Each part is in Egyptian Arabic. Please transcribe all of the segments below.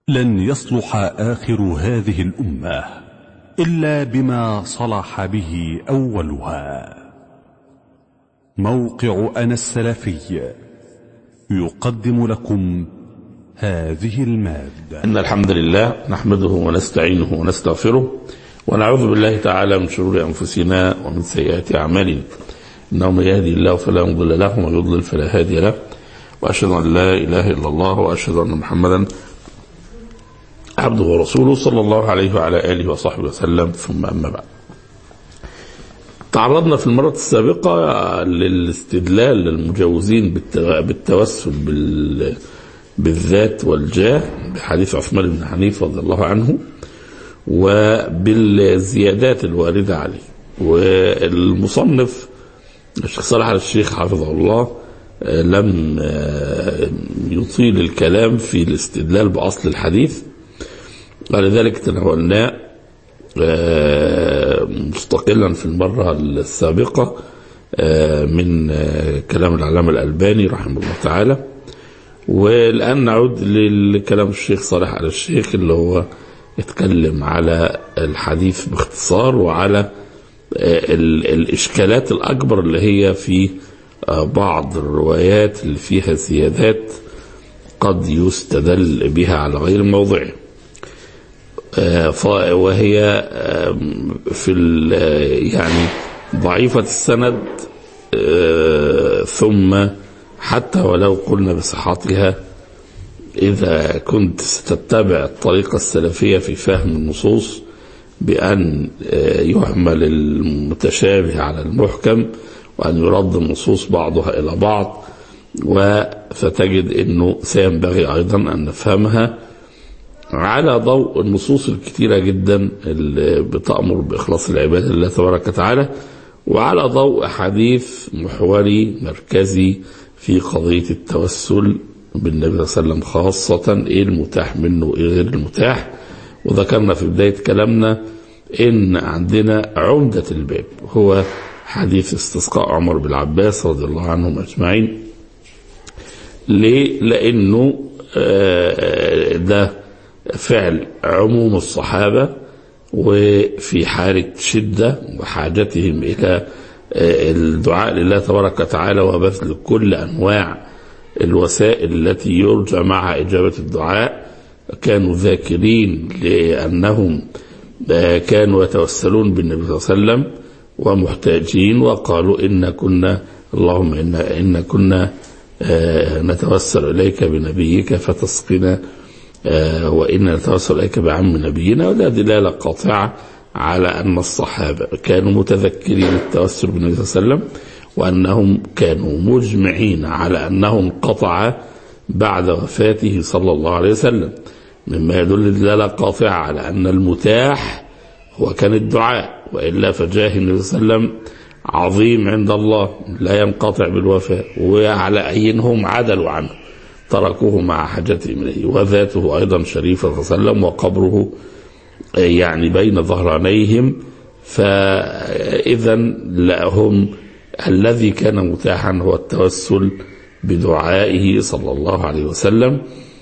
لن يصلح آخر هذه الأمة إلا بما صلح به أولها موقع أنا السلفي يقدم لكم هذه المادة إن الحمد لله نحمده ونستعينه ونستغفره ونعوذ بالله تعالى من شرور أنفسنا ومن سيئات أعمالنا إنه من يهدي الله فلا مضل له ومن يضلل فلا هادي له وأشهد أن لا إله إلا الله وأشهد أن محمدا عبده ورسوله صلى الله عليه وعلى آله وصحبه وسلم ثم أما بعد تعرضنا في المرة السابقة للاستدلال للمجوزين بالتوسل بال بالذات والجاه بحديث عثمان بن حنيفة رضي الله عنه وبالزيادات الواردة عليه والمصنف الشيخ صالح على الشيخ حفظه الله لم يطيل الكلام في الاستدلال بأصل الحديث ولذلك تناولناه مستقلا في المرة السابقة من كلام العلامة الألباني رحمه الله تعالى والآن نعود لكلام الشيخ صالح على الشيخ اللي هو اتكلم على الحديث باختصار وعلى الإشكالات الأكبر اللي هي في بعض الروايات اللي فيها زيادات قد يستدل بها على غير موضعه وهي في يعني ضعيفة السند ثم حتى ولو قلنا بصحتها إذا كنت ستتبع الطريقة السلفية في فهم النصوص بأن يحمل المتشابه على المحكم وأن يرد النصوص بعضها إلى بعض فتجد أنه سينبغي أيضا أن نفهمها على ضوء النصوص الكثيرة جدا اللي بتأمر بإخلاص العبادة لله تبارك وتعالى وعلى ضوء حديث محوري مركزي في قضية التوسل بالنبي صلى الله عليه وسلم خاصة ايه المتاح منه وايه غير المتاح وذكرنا في بداية كلامنا ان عندنا عمدة الباب هو حديث استسقاء عمر بن العباس رضي الله عنهم اجمعين ليه لانه ده فعل عموم الصحابة وفي حالة شدة وحاجتهم إلى الدعاء لله تبارك وتعالى وبذل كل أنواع الوسائل التي يرجى معها إجابة الدعاء كانوا ذاكرين لأنهم كانوا يتوسلون بالنبي صلى الله عليه وسلم ومحتاجين وقالوا إن كنا اللهم إن, إن كنا نتوسل إليك بنبيك فتسقنا وإن نتوسل إليك بعم نبينا ولا دلالة قاطعة على أن الصحابة كانوا متذكرين التوسل بالنبي صلى الله عليه وسلم وأنهم كانوا مجمعين على أنه انقطع بعد وفاته صلى الله عليه وسلم مما يدل دلالة قاطعة على أن المتاح هو كان الدعاء وإلا فجاه النبي صلى الله عليه وسلم عظيم عند الله لا ينقطع بالوفاة وعلى أينهم عدلوا عنه تركوه مع حاجتهم إليه وذاته أيضا شريفة صلى الله عليه وسلم وقبره يعني بين ظهرانيهم فإذا لهم الذي كان متاحا هو التوسل بدعائه صلى الله عليه وسلم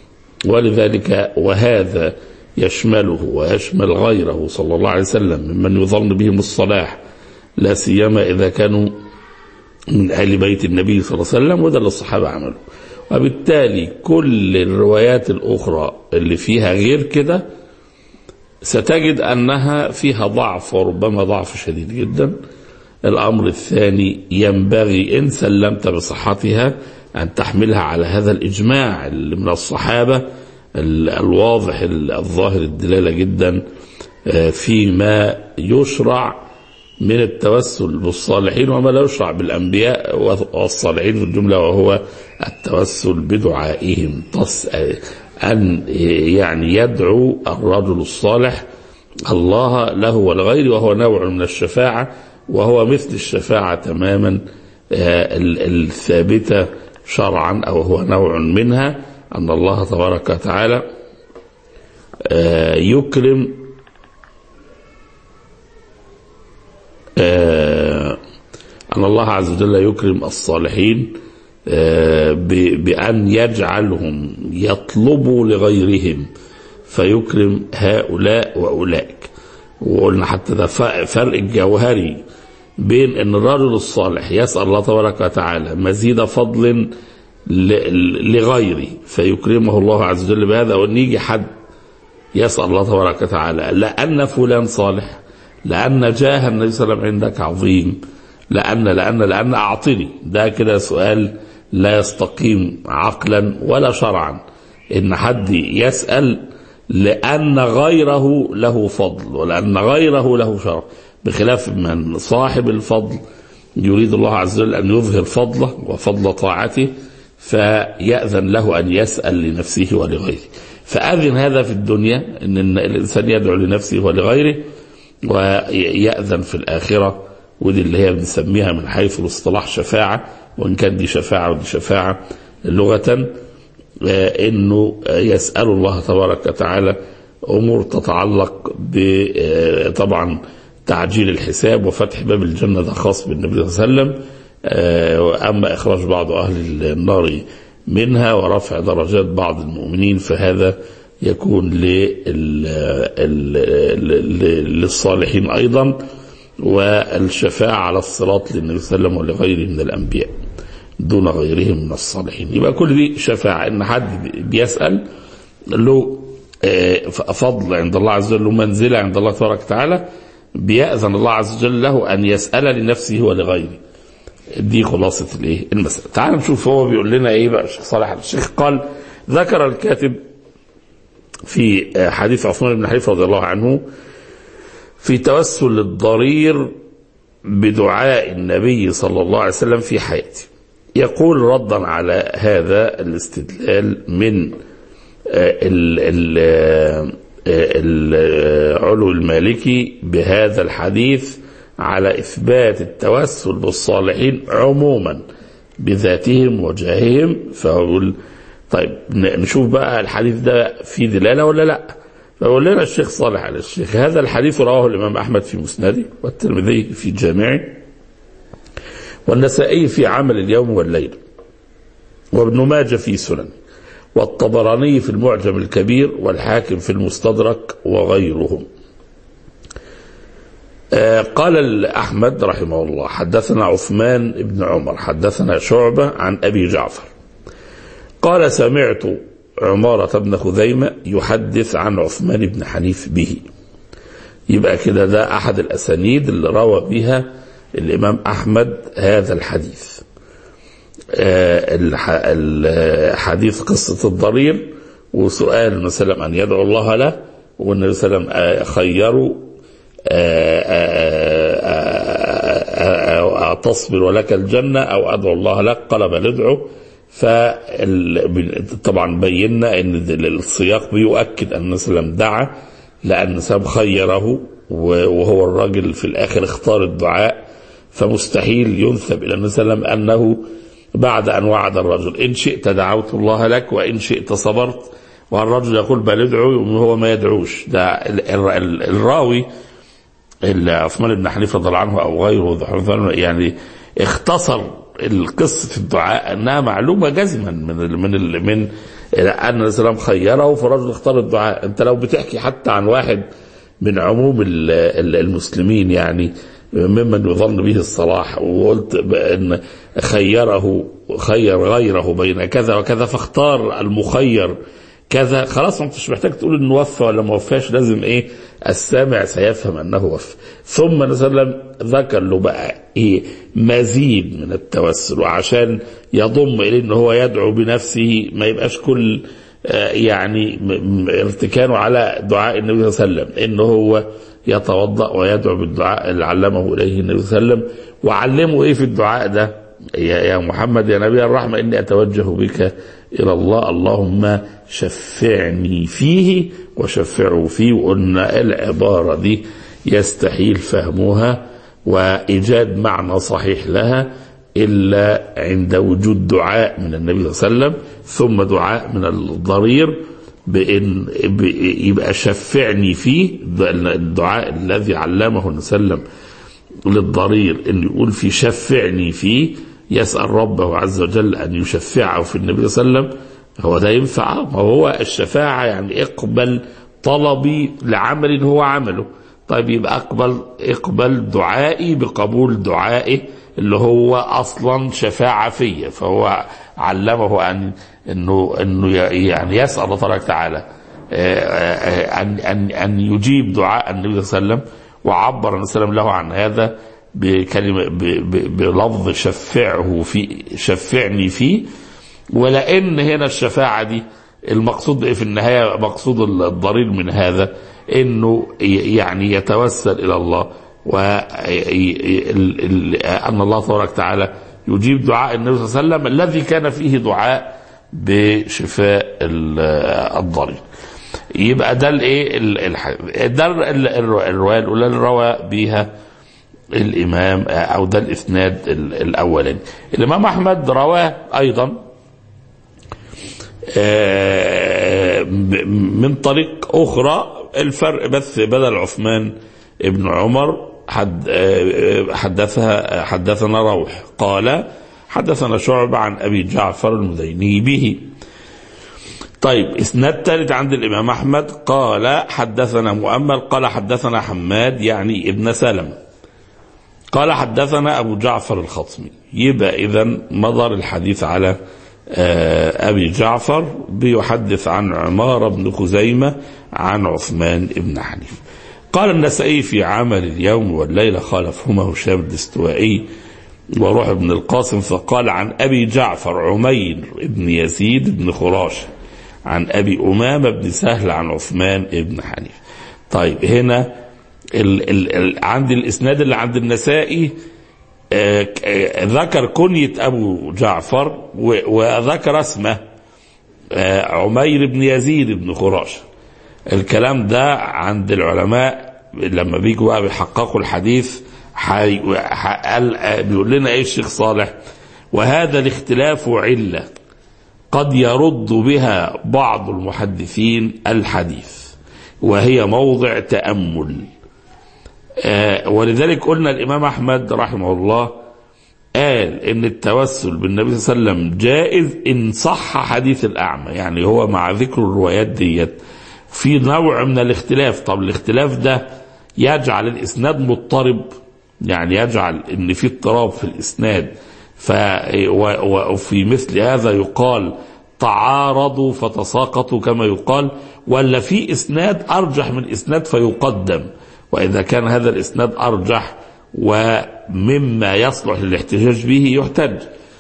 ولذلك وهذا يشمله ويشمل غيره صلى الله عليه وسلم ممن يظن بهم الصلاح لا سيما إذا كانوا من أهل بيت النبي صلى الله عليه وسلم وده اللي الصحابة عملوا وبالتالي كل الروايات الأخرى اللي فيها غير كده ستجد أنها فيها ضعف وربما ضعف شديد جدا الأمر الثاني ينبغي إن سلمت بصحتها أن تحملها على هذا الإجماع اللي من الصحابة الواضح الظاهر الدلالة جدا فيما يشرع من التوسل بالصالحين وما لا يشرع بالأنبياء والصالحين في الجملة وهو التوسل بدعائهم أن يعني يدعو الرجل الصالح الله له ولغيره وهو نوع من الشفاعة وهو مثل الشفاعة تماما الثابتة شرعا أو هو نوع منها أن الله تبارك وتعالى يكرم أن الله عز وجل يكرم الصالحين بأن يجعلهم يطلبوا لغيرهم فيكرم هؤلاء وأولئك وقلنا حتى ده فرق الجوهري بين ان الرجل الصالح يسأل الله تبارك وتعالى مزيد فضل لغيره فيكرمه الله عز وجل بهذا وان يجي حد يسأل الله تبارك وتعالى لأن فلان صالح لأن جاه النبي صلى الله عليه وسلم عندك عظيم لأن لأن لأن أعطني ده كده سؤال لا يستقيم عقلا ولا شرعا إن حد يسأل لأن غيره له فضل ولأن غيره له شرف بخلاف من صاحب الفضل يريد الله عز وجل أن يظهر فضله وفضل طاعته فيأذن له أن يسأل لنفسه ولغيره فأذن هذا في الدنيا أن الإنسان يدعو لنفسه ولغيره ويأذن في الآخرة ودي اللي هي بنسميها من حيث الاصطلاح شفاعة وإن كان دي شفاعة ودي شفاعة لغة انه يسال الله تبارك وتعالى امور تتعلق طبعا تعجيل الحساب وفتح باب الجنه ده خاص بالنبي صلى الله عليه وسلم اما اخراج بعض اهل النار منها ورفع درجات بعض المؤمنين فهذا يكون للصالحين ايضا والشفاعه على الصراط للنبي صلى الله عليه وسلم ولغيره من الانبياء دون غيرهم من الصالحين يبقى كل دي شفاعة ان حد بيسأل له فضل عند الله عز وجل ومنزلة عند الله تبارك وتعالى بيأذن الله عز وجل له أن يسأل لنفسه ولغيره دي خلاصة الايه المسألة تعال نشوف هو بيقول لنا ايه بقى الشيخ صالح الشيخ قال ذكر الكاتب في حديث عثمان بن حنيفة رضي الله عنه في توسل الضرير بدعاء النبي صلى الله عليه وسلم في حياته يقول ردا على هذا الاستدلال من العلو المالكي بهذا الحديث على إثبات التوسل بالصالحين عموما بذاتهم وجاههم فأقول طيب نشوف بقى الحديث ده فيه دلالة ولا لا فيقول لنا الشيخ صالح على الشيخ هذا الحديث رواه الإمام أحمد في مسنده والترمذي في جامعه والنسائي في عمل اليوم والليل وابن ماجه في سنن والطبراني في المعجم الكبير والحاكم في المستدرك وغيرهم آه قال أحمد رحمه الله حدثنا عثمان بن عمر حدثنا شعبة عن أبي جعفر قال سمعت عمارة بن خزيمة يحدث عن عثمان بن حنيف به يبقى كده ده أحد الأسانيد اللي روى بها الإمام أحمد هذا الحديث الحديث قصة الضرير وسؤال النبي صلى الله عليه وسلم أن يدعو الله له والنبي صلى الله عليه وسلم خيروا تصبر ولك الجنة أو أدعو الله لك قال بل ادعو فطبعا بينا ان السياق بيؤكد ان النبي صلى الله عليه وسلم دعا لان سام خيره وهو الراجل في الاخر اختار الدعاء فمستحيل ينسب الى النبي صلى الله عليه وسلم انه بعد ان وعد الرجل ان شئت دعوت الله لك وان شئت صبرت والرجل يقول بل ادعو هو ما يدعوش ده الراوي عثمان بن حنيفه رضي الله عنه او غيره يعني اختصر القصه الدعاء انها معلومه جزما من ال من ال من ان الاسلام خيره فرجل اختار الدعاء انت لو بتحكي حتى عن واحد من عموم المسلمين يعني ممن يظن به الصلاح وقلت ان خيره خير غيره بين كذا وكذا فاختار المخير كذا خلاص ما انتش محتاج تقول انه وفى ولا ما وفاش لازم ايه السامع سيفهم انه وفى ثم نسلم ذكر له بقى ايه مزيد من التوسل وعشان يضم اليه ان هو يدعو بنفسه ما يبقاش كل يعني ارتكانه على دعاء النبي صلى الله عليه وسلم ان هو يتوضا ويدعو بالدعاء اللي علمه اليه النبي صلى الله عليه وسلم وعلمه ايه في الدعاء ده يا محمد يا نبي الرحمه اني اتوجه بك الى الله اللهم شفعني فيه وشفعه فيه وقلنا العباره دي يستحيل فهمها وايجاد معنى صحيح لها الا عند وجود دعاء من النبي صلى الله عليه وسلم ثم دعاء من الضرير بان يبقى شفعني فيه الدعاء الذي علمه النبي صلى الله عليه وسلم للضرير ان يقول في شفعني فيه يسال ربه عز وجل ان يشفعه في النبي صلى الله عليه وسلم هو ده ينفع ما هو الشفاعه يعني اقبل طلبي لعمل هو عمله طيب يبقى اقبل اقبل دعائي بقبول دعائه اللي هو اصلا شفاعه فيا فهو علمه ان انه انه يعني يسال الله تبارك وتعالى ان ان ان يجيب دعاء النبي صلى الله عليه وسلم وعبر النبي صلى الله عليه وسلم له عن هذا بكلمه بلفظ شفعه في شفعني فيه ولان هنا الشفاعه دي المقصود ايه في النهايه مقصود الضرير من هذا انه يعني يتوسل الى الله وان الله تبارك وتعالى يجيب دعاء النبي صلى الله عليه وسلم الذي كان فيه دعاء بشفاء الضرير يبقى ده الايه ده الروايه الاولى اللي روى بها الامام او ده الاسناد الاولاني الامام احمد رواه ايضا من طريق اخرى الفرق بس بدل عثمان ابن عمر حد حدثها حدثنا روح قال حدثنا شعب عن ابي جعفر المديني به طيب اسناد ثالث عند الامام احمد قال حدثنا مؤمل قال حدثنا حماد يعني ابن سلم قال حدثنا ابو جعفر الخطمي يبقى اذا مضر الحديث على ابي جعفر بيحدث عن عمار بن خزيمه عن عثمان بن حنيف قال النسائي في عمل اليوم والليله خالفهما هشام الاستوائي وروح بن القاسم فقال عن ابي جعفر عمير بن يزيد بن خراش عن ابي امامه بن سهل عن عثمان بن حنيف طيب هنا ال ال ال عند الاسناد اللي عند النسائي آه آه ذكر كنية أبو جعفر وذكر اسمه آه عمير بن يزيد بن خراش الكلام ده عند العلماء لما بيجوا بقى بيحققوا الحديث حي... قال بيقول لنا ايه الشيخ صالح وهذا الاختلاف علة قد يرد بها بعض المحدثين الحديث وهي موضع تأمل آه ولذلك قلنا الإمام أحمد رحمه الله قال إن التوسل بالنبي صلى الله عليه وسلم جائز إن صح حديث الأعمى يعني هو مع ذكر الروايات ديت في نوع من الاختلاف طب الاختلاف ده يجعل الإسناد مضطرب يعني يجعل إن في اضطراب في الإسناد ف وفي مثل هذا يقال تعارضوا فتساقطوا كما يقال ولا في اسناد ارجح من اسناد فيقدم واذا كان هذا الاسناد ارجح ومما يصلح للاحتجاج به يحتج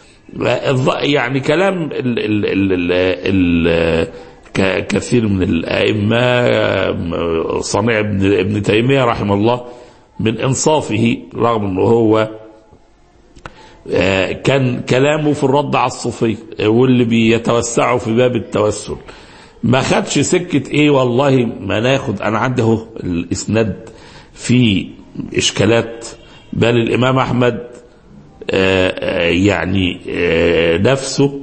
يعني كلام ال ال ال ال ال كثير من الائمه صنيع ابن ابن تيميه رحمه الله من انصافه رغم انه هو كان كلامه في الرد على الصوفية واللي بيتوسعوا في باب التوسل ما خدش سكة ايه والله ما ناخد انا عندي اهو الاسناد في اشكالات بل الامام احمد يعني نفسه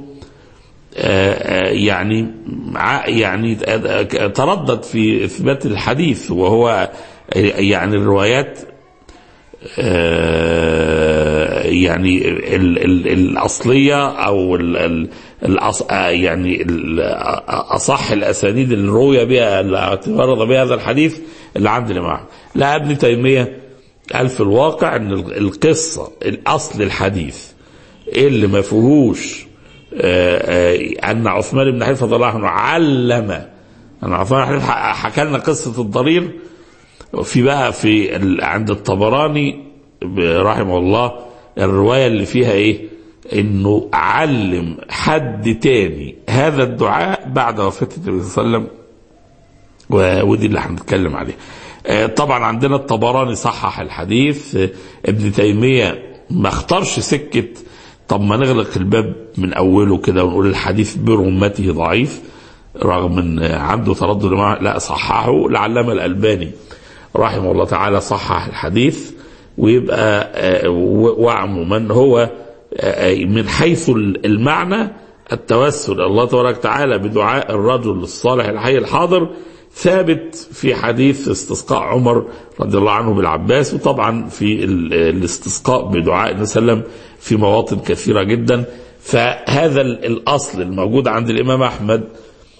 يعني يعني تردد في اثبات الحديث وهو يعني الروايات يعني ال ال الأصلية أو ال ال الأص يعني أصح الأسانيد اللي روي بها اللي اعتبرض بها هذا الحديث اللي عند الإمام لا ابن تيمية قال في الواقع أن القصة الأصل الحديث اللي ما فيهوش أن عثمان بن حنيفة رضي الله عنه علم أن عثمان بن حنيفة حكى لنا قصة الضرير في بقى في عند الطبراني رحمه الله الرواية اللي فيها ايه انه علم حد تاني هذا الدعاء بعد وفاة النبي صلى الله عليه وسلم ودي اللي هنتكلم عليه طبعا عندنا الطبراني صحح الحديث ابن تيمية ما اختارش سكة طب ما نغلق الباب من اوله كده ونقول الحديث برمته ضعيف رغم ان عنده تردد لا صححه العلامة الالباني رحمه الله تعالى صحح الحديث ويبقى وعموما هو من حيث المعنى التوسل الله تبارك وتعالى بدعاء الرجل الصالح الحي الحاضر ثابت في حديث استسقاء عمر رضي الله عنه بالعباس وطبعا في الاستسقاء بدعاء النبي صلى الله عليه وسلم في مواطن كثيره جدا فهذا الاصل الموجود عند الامام احمد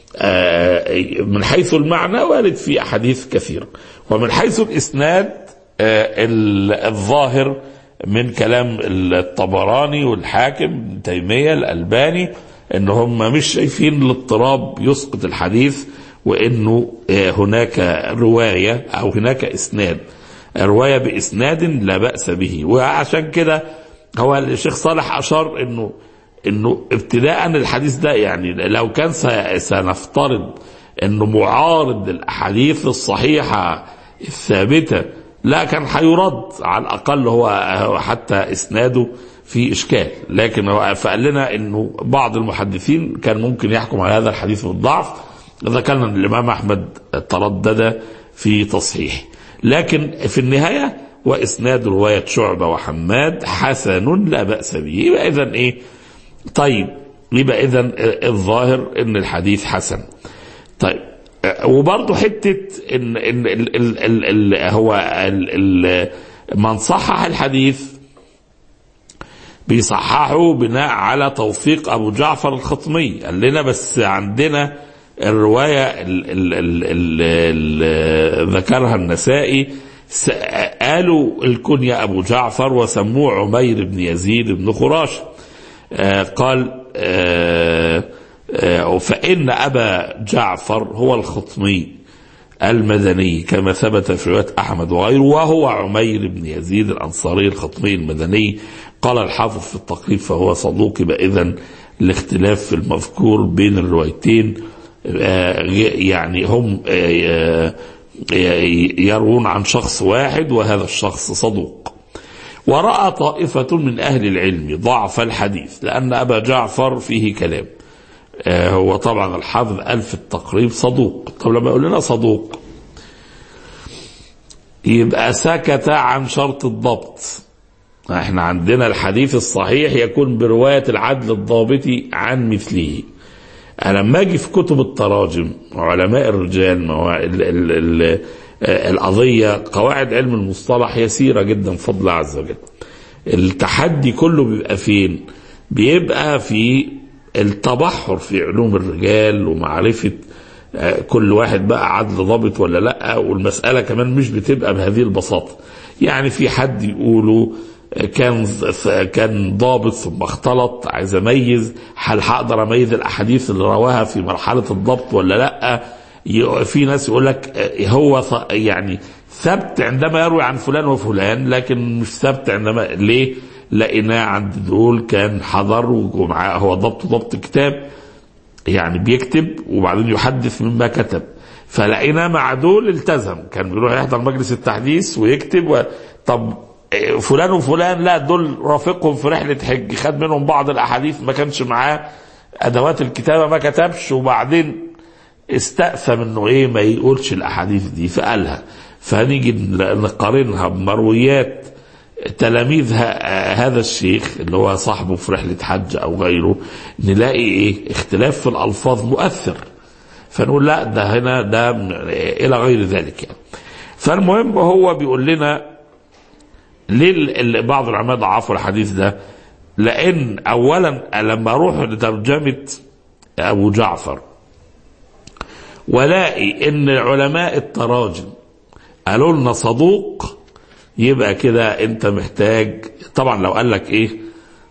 آه، من حيث المعنى وارد في أحاديث كثيرة ومن حيث الإسناد آه، ال- الظاهر من كلام الطبراني والحاكم ابن تيمية الألباني ان هم مش شايفين الاضطراب يسقط الحديث وانه آه، هناك رواية او هناك اسناد رواية باسناد لا بأس به وعشان كده هو الشيخ صالح اشار انه انه ابتداء الحديث ده يعني لو كان س- سنفترض انه معارض للاحاديث الصحيحه الثابته لا كان هيرد على الاقل هو هو حتى اسناده في اشكال لكن هو فقال لنا انه بعض المحدثين كان ممكن يحكم على هذا الحديث بالضعف ذكرنا ان الامام احمد تردد في تصحيح لكن في النهايه واسناد روايه شعبه وحماد حسن لا باس به يبقى اذا ايه طيب يبقى اذا الظاهر ان الحديث حسن طيب وبرضه حته ان ان ال ال ال ال هو ال ال من صحح الحديث بيصححه بناء على توثيق ابو جعفر الخطمي قال لنا بس عندنا الروايه ال ال ال ال ال ذكرها النسائي س- قالوا الكنية أبو جعفر وسموه عمير بن يزيد بن خراش آه، قال آه، آه، فإن أبا جعفر هو الخطمي المدني كما ثبت في رواية أحمد وغيره وهو عمير بن يزيد الأنصاري الخطمي المدني قال الحافظ في التقريب فهو صدوق يبقى إذا الاختلاف في المذكور بين الروايتين آه، يعني هم آه، آه، يروون عن شخص واحد وهذا الشخص صدوق ورأى طائفة من أهل العلم ضعف الحديث لأن أبا جعفر فيه كلام آه، هو طبعا الحافظ قال في التقريب صدوق طب لما يقول لنا صدوق يبقى سكت عن شرط الضبط احنا عندنا الحديث الصحيح يكون برواية العدل الضابط عن مثله أنا لما أجي في كتب التراجم علماء الرجال ما هو ال ال ال القضية قواعد علم المصطلح يسيرة جدا بفضل الله عز وجل التحدي كله بيبقى فين بيبقى في التبحر في علوم الرجال ومعرفة آه، كل واحد بقى عدل ضابط ولا لا والمسألة كمان مش بتبقى بهذه البساطة يعني في حد يقولوا آه، كان كان ضابط ثم اختلط عايز اميز هل هقدر اميز الاحاديث اللي رواها في مرحله الضبط ولا لا ي- في ناس يقول لك آه، هو ث- يعني ثبت عندما يروي عن فلان وفلان لكن مش ثبت عندما ليه؟ لقيناه عند دول كان حضر ومعاه هو ضبط ضبط كتاب يعني بيكتب وبعدين يحدث مما كتب فلقيناه مع دول التزم كان بيروح يحضر مجلس التحديث ويكتب و... طب إيه، فلان وفلان لا دول رافقهم في رحلة حج خد منهم بعض الأحاديث ما كانش معاه أدوات الكتابة ما كتبش وبعدين استأثم انه ايه ما يقولش الاحاديث دي فقالها فهنيجي نقارنها بمرويات تلاميذ ه- هذا الشيخ اللي هو صاحبه في رحلة حج أو غيره نلاقي إيه اختلاف في الألفاظ مؤثر فنقول لا ده هنا ده م- إلى غير ذلك يعني فالمهم هو بيقول لنا ليه ال- ال- بعض العلماء ضعفوا الحديث ده لأن أولا لما أروح لترجمة أبو جعفر ولاقي ان علماء التراجم قالوا لنا صدوق يبقى كده انت محتاج طبعا لو قال لك ايه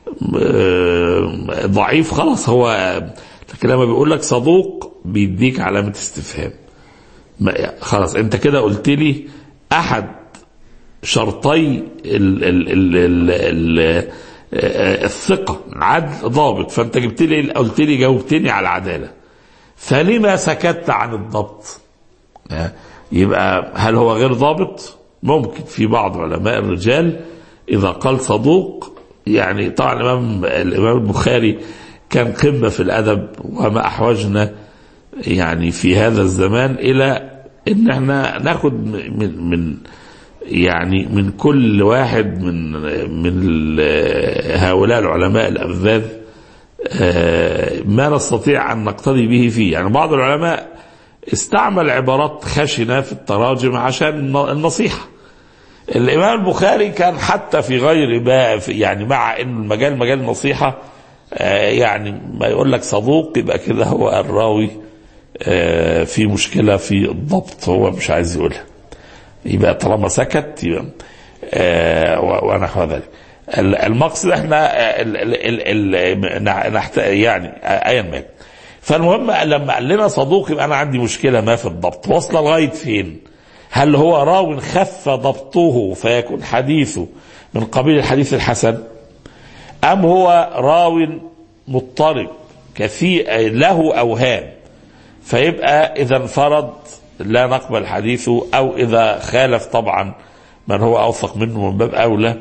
آه، ضعيف خلاص هو لكن لما بيقول لك صدوق بيديك علامة استفهام ما- خلاص انت كده قلت لي احد شرطي ال ال ال ال ال آه، الثقة عدل ضابط فانت جبت لي قلت لي جاوبتني على العدالة فلما سكت عن الضبط يبقى هل هو غير ضابط ممكن في بعض علماء الرجال إذا قال صدوق يعني طبعا الإمام الإمام البخاري كان قمة في الأدب وما أحوجنا يعني في هذا الزمان إلى إن احنا ناخد من من يعني من كل واحد من من ال- هؤلاء العلماء الأبذاذ آه، ما نستطيع أن نقتدي به فيه يعني بعض العلماء استعمل عبارات خشنة في التراجم عشان النصيحة الإمام البخاري كان حتى في غير ما في- يعني مع أن المجال مجال نصيحة آه، يعني ما يقول لك صدوق يبقى كده هو الراوي آه، في مشكله في الضبط هو مش عايز يقولها يبقى طالما سكت يبقى آه، و- ونحو ذلك ال- المقصد احنا آه، ال- ال- ال- ال- نح- نحت- يعني آه، ايا ما فالمهم لما قال لنا صدوق يبقى انا عندي مشكله ما في الضبط واصله لغايه فين؟ هل هو راو خف ضبطه فيكون حديثه من قبيل الحديث الحسن؟ أم هو راو مضطرب كثير له أوهام فيبقى إذا انفرد لا نقبل حديثه أو إذا خالف طبعا من هو أوثق منه من باب أولى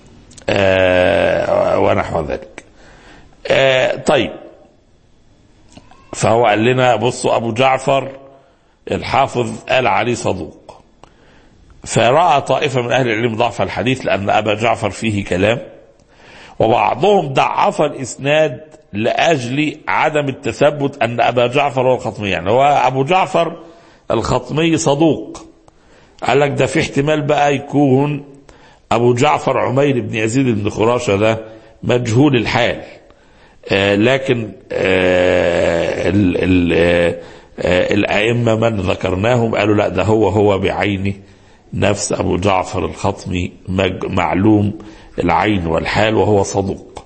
آه ونحو ذلك آه طيب فهو قال لنا بصوا أبو جعفر الحافظ قال عليه صدوق فرأى طائفة من أهل العلم ضعف الحديث لأن أبا جعفر فيه كلام وبعضهم ضعف الاسناد لاجل عدم التثبت ان ابا جعفر هو الخطمي يعني هو ابو جعفر الخطمي صدوق قال لك ده في احتمال بقى يكون ابو جعفر عمير بن يزيد بن خراشه ده مجهول الحال آه لكن آه ال ال آه آه الائمه من ذكرناهم قالوا لا ده هو هو بعينه نفس ابو جعفر الخطمي مج- معلوم العين والحال وهو صدوق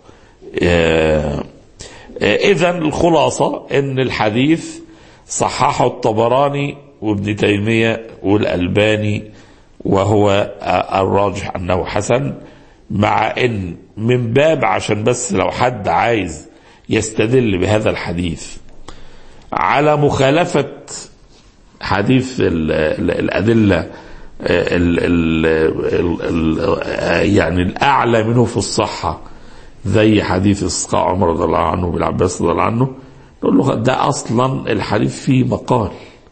اذا الخلاصه ان الحديث صححه الطبراني وابن تيميه والالباني وهو آه، الراجح انه حسن مع ان من باب عشان بس لو حد عايز يستدل بهذا الحديث على مخالفه حديث ال ال الادله ال ال ال ال يعني الاعلى منه في الصحه زي حديث اسقاء عمر رضي الله عنه بالعباس رضي الله عنه نقول له ده اصلا الحديث فيه مقال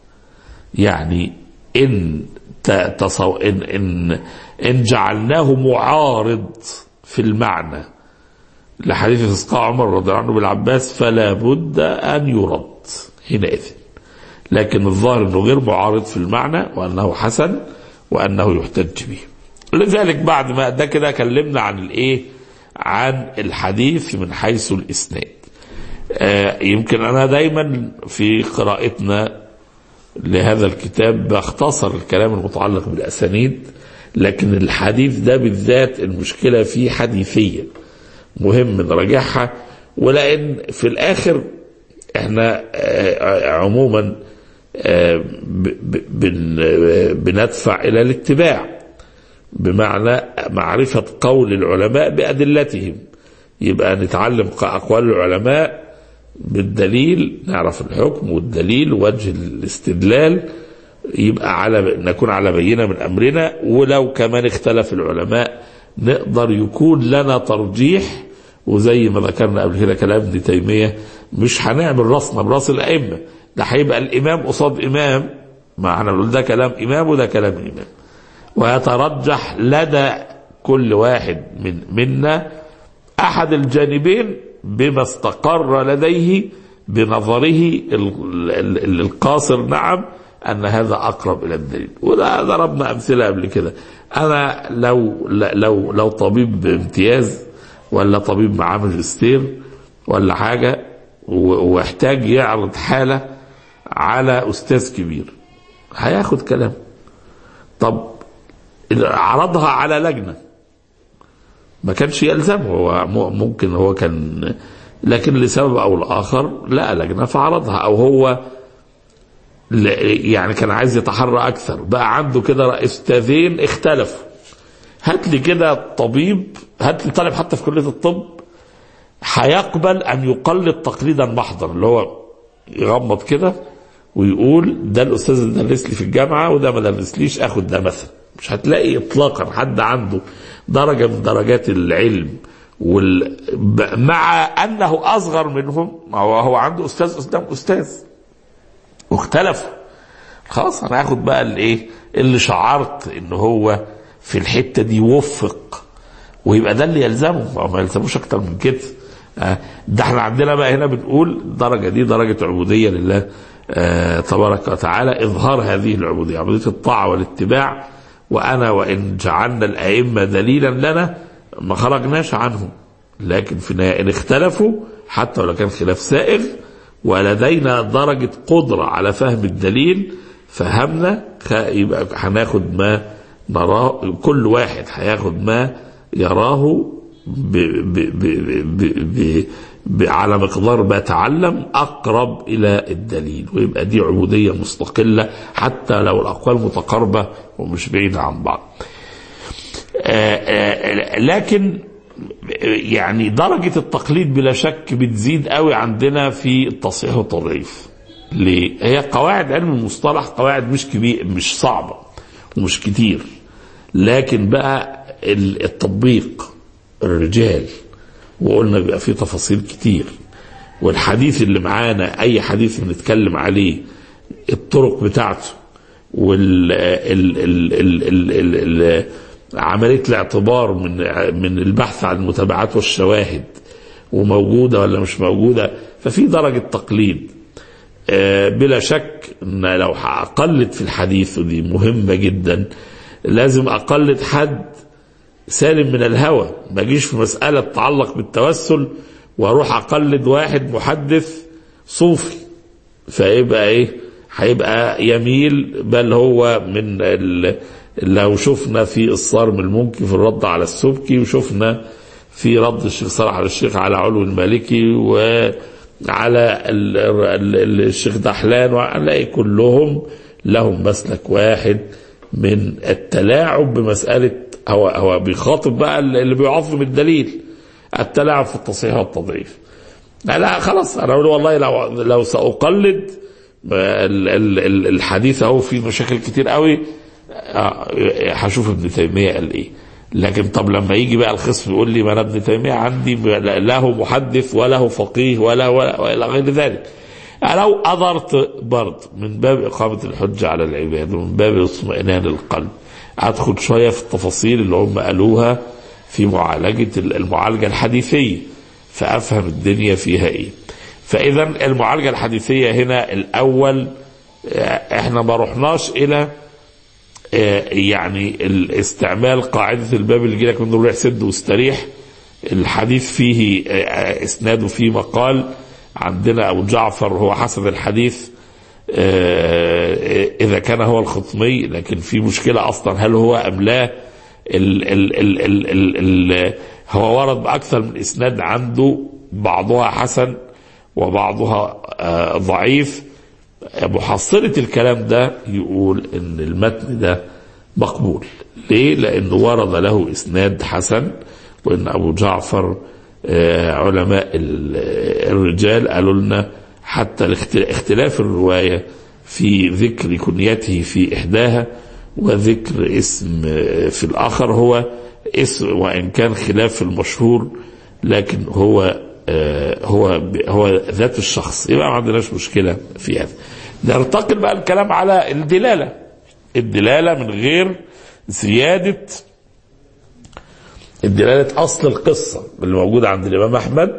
يعني ان ت- تصو ان ان ان جعلناه معارض في المعنى لحديث اسقاء عمر رضي الله عنه بالعباس فلا بد ان يرد حينئذ لكن الظاهر انه غير معارض في المعنى وانه حسن وانه يحتج به لذلك بعد ما ده كده كلمنا عن الايه عن الحديث من حيث الاسناد آه يمكن انا دايما في قراءتنا لهذا الكتاب بختصر الكلام المتعلق بالاسانيد لكن الحديث ده بالذات المشكله فيه حديثيه مهم نراجعها ولان في الاخر احنا آه، عموما آه، ب- ب- بن- آه، بندفع الى الاتباع بمعنى معرفة قول العلماء بأدلتهم يبقى نتعلم أقوال العلماء بالدليل نعرف الحكم والدليل وجه الاستدلال يبقى على نكون على بينة من أمرنا ولو كمان اختلف العلماء نقدر يكون لنا ترجيح وزي ما ذكرنا قبل كده كلام ابن تيمية مش هنعمل راسنا براس الأئمة ده هيبقى الإمام قصاد إمام ما احنا بنقول ده كلام إمام وده كلام إمام ويترجح لدى كل واحد من منا احد الجانبين بما استقر لديه بنظره ال- ال- ال- القاصر نعم ان هذا اقرب الى الدليل وده ضربنا امثله قبل كده انا لو لو لو طبيب بامتياز ولا طبيب معاه ماجستير ولا حاجه و- واحتاج يعرض حاله على استاذ كبير هياخد كلام طب عرضها على لجنه ما كانش يلزمه هو م- ممكن هو كان لكن لسبب او لاخر لقى لجنه فعرضها او هو ل- يعني كان عايز يتحرى اكثر بقى عنده كده استاذين اختلفوا هات لي كده طبيب هات لي طالب حتى في كليه الطب هيقبل ان يقلد تقليدا محضا اللي هو يغمض كده ويقول ده الاستاذ اللي درس لي في الجامعه وده ما درسليش اخد ده مثلا مش هتلاقي اطلاقا حد عنده درجه من درجات العلم وال... ب- مع انه اصغر منهم ما هو هو عنده استاذ قدام استاذ واختلفوا خلاص انا هاخد بقى الايه اللي شعرت ان هو في الحته دي وفق ويبقى ده اللي يلزمه ما هو ما يلزموش اكتر من كده آه، ده احنا عندنا بقى هنا بنقول الدرجه دي درجه عبوديه لله آه، تبارك وتعالى اظهار هذه العبوديه عبوديه الطاعه والاتباع وانا وان جعلنا الائمه دليلا لنا ما خرجناش عنهم لكن في النهايه ان اختلفوا حتى ولو كان خلاف سائغ ولدينا درجة قدرة على فهم الدليل فهمنا خ- يبقى هناخد ما نراه كل واحد هياخد ما يراه ب ب ب ب ب ب على مقدار ما تعلم أقرب إلى الدليل ويبقى دي عبودية مستقلة حتى لو الأقوال متقاربة ومش بعيدة عن بعض آه، آه، لكن يعني درجة التقليد بلا شك بتزيد قوي عندنا في التصحيح والتضعيف ليه؟ هي قواعد علم المصطلح قواعد مش كبير مش صعبة ومش كتير لكن بقى ال- التطبيق الرجال وقلنا بيبقى فيه تفاصيل كتير والحديث اللي معانا اي حديث بنتكلم عليه الطرق بتاعته وال ال ال ال ال ال ال عمليه الاعتبار من من البحث عن المتابعات والشواهد وموجوده ولا مش موجوده ففي درجه تقليد آه، بلا شك ان لو هقلد في الحديث ودي مهمه جدا لازم اقلد حد سالم من الهوى ما اجيش في مساله تتعلق بالتوسل واروح اقلد واحد محدث صوفي فيبقى ايه هيبقى يميل بل هو من ال... لو شفنا في الصارم المنكي في الرد على السبكي وشفنا في رد الشيخ صلاح على الشيخ على علو المالكي وعلى ال... ال... الشيخ دحلان وهنلاقي كلهم لهم مسلك واحد من التلاعب بمسألة هو هو بيخاطب بقى اللي بيعظم الدليل التلاعب في التصحيح والتضعيف لا, لا خلاص انا اقول والله لو لو ساقلد ال- ال- ال- الحديث اهو فيه مشاكل كتير قوي آه، هشوف ابن تيميه قال ايه لكن طب لما يجي بقى الخصم يقول لي ما انا ابن تيميه عندي له محدث وله فقيه ولا ولا والى غير ذلك لو أضرت برضه من باب إقامة الحجة على العباد ومن باب اطمئنان القلب أدخل شوية في التفاصيل اللي هم قالوها في معالجة المعالجة الحديثية فأفهم الدنيا فيها إيه فإذا المعالجة الحديثية هنا الأول آه، إحنا ما رحناش إلى آه، يعني الاستعمال قاعدة الباب اللي جيلك من روح سد واستريح الحديث فيه آه، اسناده فيه مقال عندنا ابو جعفر هو حسب الحديث آه، اذا كان هو الخطمي لكن في مشكله اصلا هل هو ام لا ال ال ال ال ال ال هو ورد باكثر من اسناد عنده بعضها حسن وبعضها آه، ضعيف محصلة الكلام ده يقول ان المتن ده مقبول ليه لانه ورد له اسناد حسن وان ابو جعفر آه، علماء ال- الرجال قالوا لنا حتى الاخت- اختلاف الرواية في ذكر كنيته في إحداها وذكر اسم آه، في الآخر هو اسم وإن كان خلاف المشهور لكن هو آه، هو هو ذات الشخص يبقى ما عندناش مشكلة في هذا نرتقل بقى الكلام على الدلالة الدلالة من غير زيادة الدلالة أصل القصة اللي موجودة عند الإمام أحمد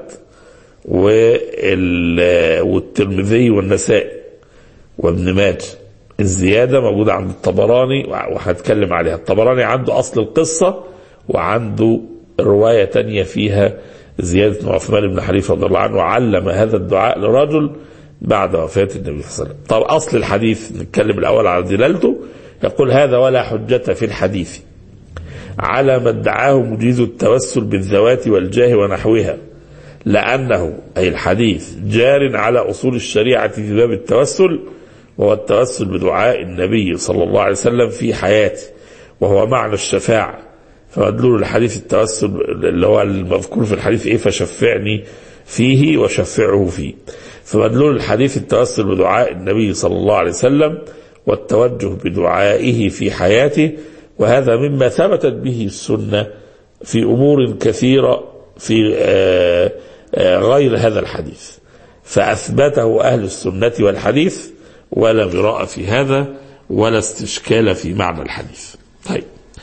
وال- والترمذي والنسائي وابن ماجه الزيادة موجودة عند الطبراني وهتكلم عليها الطبراني عنده أصل القصة وعنده رواية تانية فيها زيادة عثمان بن حنيفة رضي الله عنه علم هذا الدعاء لرجل بعد وفاة النبي صلى الله عليه وسلم طب أصل الحديث نتكلم الأول على دلالته يقول هذا ولا حجة في الحديث على ما ادعاه مجيز التوسل بالذوات والجاه ونحوها لأنه أي الحديث جار على أصول الشريعة في باب التوسل وهو التوسل بدعاء النبي صلى الله عليه وسلم في حياته وهو معنى الشفاعة فمدلول الحديث التوسل اللي هو المذكور في الحديث إيه فشفعني فيه وشفعه فيه فمدلول الحديث التوسل بدعاء النبي صلى الله عليه وسلم والتوجه بدعائه في حياته وهذا مما ثبتت به السنة في أمور كثيرة في آه، آه، غير هذا الحديث فأثبته أهل السنة والحديث ولا مراء في هذا ولا استشكال في معنى الحديث طيب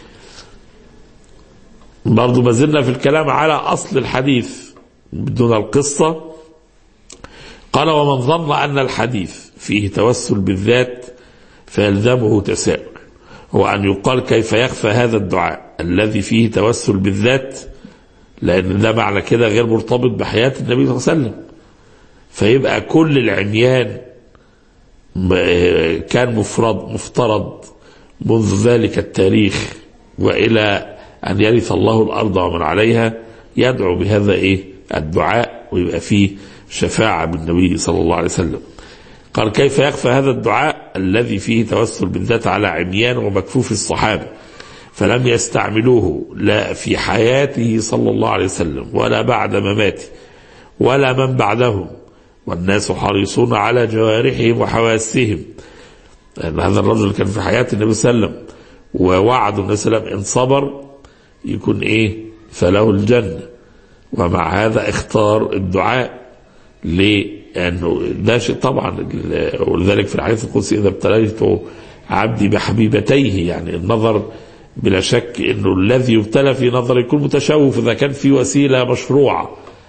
برضو ما زلنا في الكلام على أصل الحديث بدون القصة قال ومن ظن أن الحديث فيه توسل بالذات فيلزمه تساؤل هو أن يقال كيف يخفى هذا الدعاء الذي فيه توسل بالذات لأن ده معنى كده غير مرتبط بحياة النبي صلى الله عليه وسلم فيبقى كل العميان م- كان مفرد مفترض منذ ذلك التاريخ والى ان يرث الله الارض ومن عليها يدعو بهذا ايه الدعاء ويبقى فيه شفاعه بالنبي صلى الله عليه وسلم. قال كيف يخفى هذا الدعاء الذي فيه توسل بالذات على عميان ومكفوف الصحابه فلم يستعملوه لا في حياته صلى الله عليه وسلم ولا بعد مماته ولا من بعدهم والناس حريصون على جوارحهم وحواسهم لأن هذا الرجل كان في حياة النبي صلى الله عليه وسلم ووعد النبي صلى الله عليه وسلم إن صبر يكون إيه فله الجنة ومع هذا اختار الدعاء ليه؟ لأنه ده شيء طبعا ال- ولذلك في الحديث القدسي إذا ابتليت عبدي بحبيبتيه يعني النظر بلا شك انه الذي يبتلى في نظر يكون متشوف اذا كان في وسيله مشروعه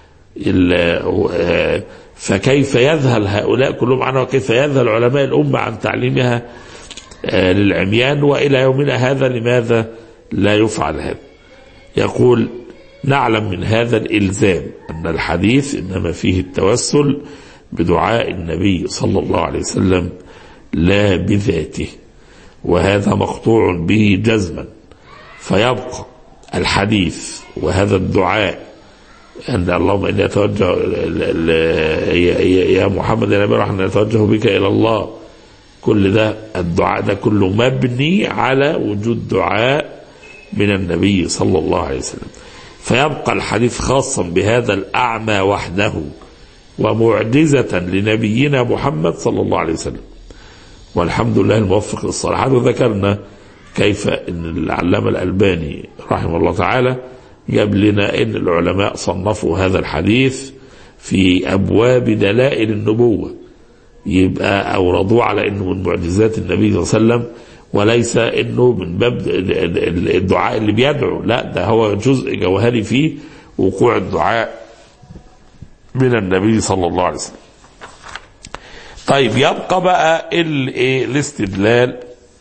ال- آه، فكيف يذهل هؤلاء كلهم عنها وكيف يذهل علماء الأمة عن تعليمها آه، للعميان وإلى يومنا هذا لماذا لا يفعل هذا يقول نعلم من هذا الإلزام أن الحديث إنما فيه التوسل بدعاء النبي صلى الله عليه وسلم لا بذاته وهذا مقطوع به جزما فيبقى الحديث وهذا الدعاء أن اللهم إني أتوجه ل- ل- يا- يا يا محمد يا نبي رحمة أتوجه بك إلى الله كل ده الدعاء ده كله مبني على وجود دعاء من النبي صلى الله عليه وسلم فيبقى الحديث خاصا بهذا الأعمى وحده ومعجزة لنبينا محمد صلى الله عليه وسلم والحمد لله الموفق للصالحات وذكرنا كيف ان العلامه الالباني رحمه الله تعالى جاب لنا ان العلماء صنفوا هذا الحديث في ابواب دلائل النبوه يبقى اوردوه على انه من معجزات النبي صلى الله عليه وسلم وليس انه من باب الدعاء اللي بيدعو لا ده هو جزء جوهري فيه وقوع الدعاء من النبي صلى الله عليه وسلم طيب يبقى بقى ال- إيه الاستدلال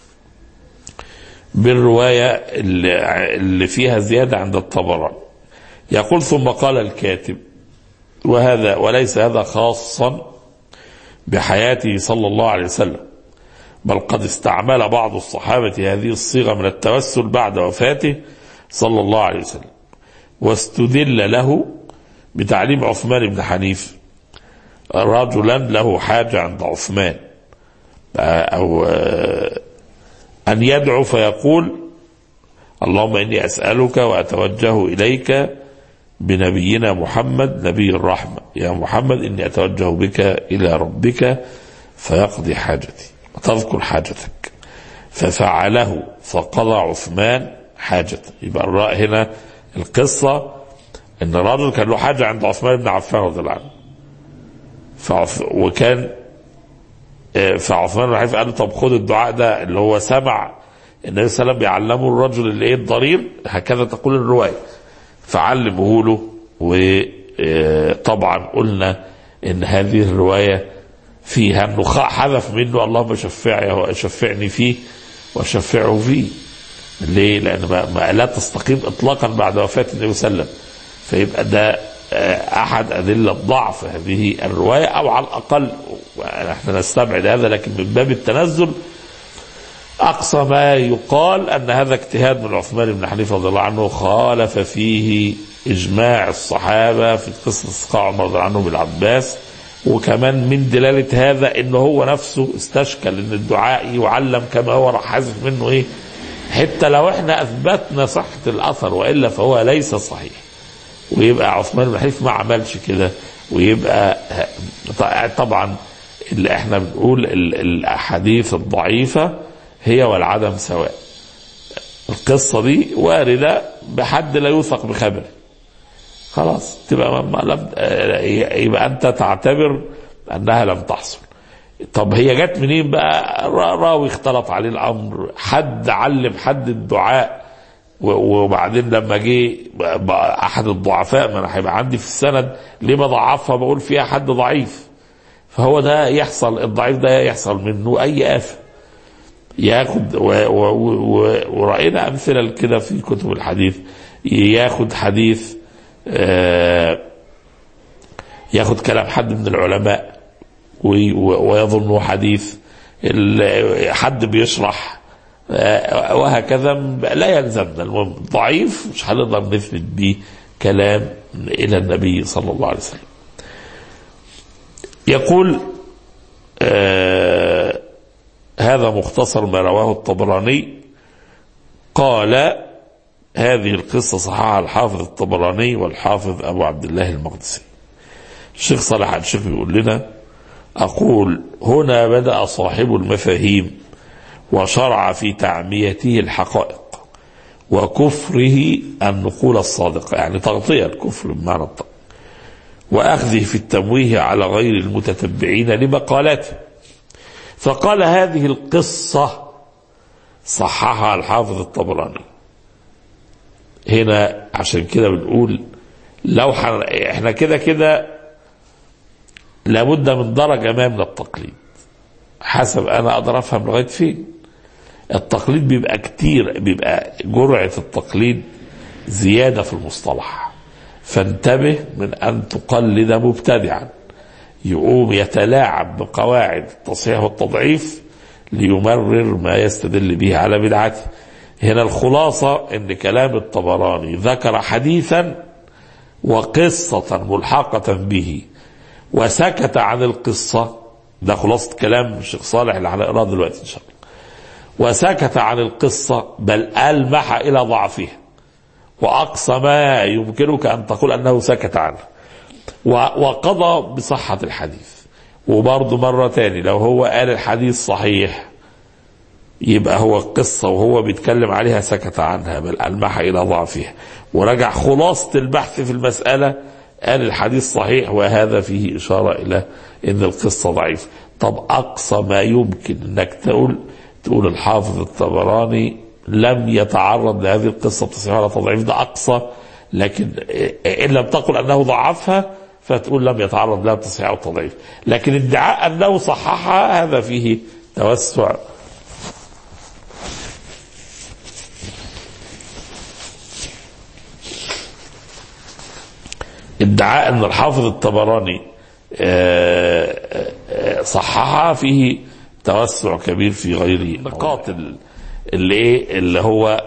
بالرواية اللي اللي فيها زيادة عند الطبراني يقول ثم قال الكاتب وهذا وليس هذا خاصا بحياته صلى الله عليه وسلم بل قد استعمل بعض الصحابة هذه الصيغة من التوسل بعد وفاته صلى الله عليه وسلم واستدل له بتعليم عثمان بن حنيف رجلا له حاجة عند عثمان أو آه، أن يدعو فيقول اللهم إني أسألك وأتوجه إليك بنبينا محمد نبي الرحمة يا محمد إني أتوجه بك إلى ربك فيقضي حاجتي وتذكر حاجتك ففعله فقضى عثمان حاجته يبقى الراء هنا القصة إن الرجل كان له حاجة عند عثمان بن عفان رضي الله عنه فعث... وكان آه، فعثمان بن عفان قال له طب خد الدعاء ده اللي هو سمع النبي صلى الله عليه وسلم بيعلمه الرجل اللي ايه الضرير هكذا تقول الروايه فعلمه له وطبعا قلنا ان هذه الروايه فيها انه خ- حذف منه اللهم شفعني شفعني فيه وشفعه فيه ليه؟ لان ما, ما لا تستقيم اطلاقا بعد وفاه النبي صلى الله عليه وسلم فيبقى ده آه، احد ادله ضعف هذه الروايه او على الاقل احنا نستبعد هذا لكن من باب التنزل اقصى ما يقال ان هذا اجتهاد من عثمان بن حنيفه رضي الله عنه خالف فيه اجماع الصحابه في قصه اسقاء عمر رضي الله عنه بالعباس وكمان من دلاله هذا انه هو نفسه استشكل ان الدعاء يعلم كما هو راح حذف منه ايه حتى لو احنا اثبتنا صحه الاثر والا فهو ليس صحيح ويبقى عثمان بن حنيفه ما عملش كده ويبقى طبعا اللي احنا بنقول ال- الاحاديث الضعيفه هي والعدم سواء القصه دي وارده بحد لا يوثق بخبره خلاص تبقى ما ما لم آه، يبقى انت تعتبر انها لم تحصل طب هي جت منين بقى را- راوي اختلط عليه الامر حد علم حد الدعاء و- وبعدين لما جه ب- ب- احد الضعفاء ما انا هيبقى عندي في السند ليه بضعفها بقول فيها حد ضعيف فهو ده يحصل الضعيف ده يحصل منه اي افه ياخد و و و ورأينا أمثلة كده في كتب الحديث ياخد حديث آه ياخد كلام حد من العلماء وي- و- ويظنه حديث ال- حد بيشرح آه، وهكذا لا يلزمنا المهم ضعيف مش هنقدر نثبت بيه كلام الى النبي صلى الله عليه وسلم يقول آه هذا مختصر ما رواه الطبراني قال هذه القصة صححها الحافظ الطبراني والحافظ أبو عبد الله المقدسي الشيخ صالح الشيخ يقول لنا أقول هنا بدأ صاحب المفاهيم وشرع في تعميته الحقائق وكفره النقول الصادقة يعني تغطية الكفر بمعنى الطق وأخذه في التمويه على غير المتتبعين لمقالاته فقال هذه القصة صححها الحافظ الطبراني هنا عشان كده بنقول لو حن... احنا كده كده لابد من درجة ما من التقليد حسب انا اقدر افهم لغاية فين التقليد بيبقى كتير بيبقى جرعة التقليد زيادة في المصطلح فانتبه من ان تقلد مبتدعا يقوم يتلاعب بقواعد التصحيح والتضعيف ليمرر ما يستدل به على بدعته هنا الخلاصة ان كلام الطبراني ذكر حديثا وقصة ملحقة به وسكت عن القصة ده خلاصة كلام الشيخ صالح اللي هنقراه دلوقتي ان شاء الله وسكت عن القصة بل ألمح إلى ضعفها وأقصى ما يمكنك أن تقول أنه سكت عنه وقضى بصحة الحديث وبرضه مرة تاني لو هو قال الحديث صحيح يبقى هو القصة وهو بيتكلم عليها سكت عنها بل ألمح إلى ضعفها ورجع خلاصة البحث في المسألة قال الحديث صحيح وهذا فيه إشارة إلى أن القصة ضعيفة طب أقصى ما يمكن أنك تقول تقول الحافظ الطبراني لم يتعرض لهذه القصة تصحيح ولا تضعيف ده أقصى لكن إن لم تقل أنه ضعفها فتقول لم يتعرض لها تصحيح أو تضعيف لكن ادعاء أنه صححها هذا فيه توسع ادعاء ان الحافظ الطبراني صححها فيه توسع كبير في غيره نقاط اللي ايه اللي هو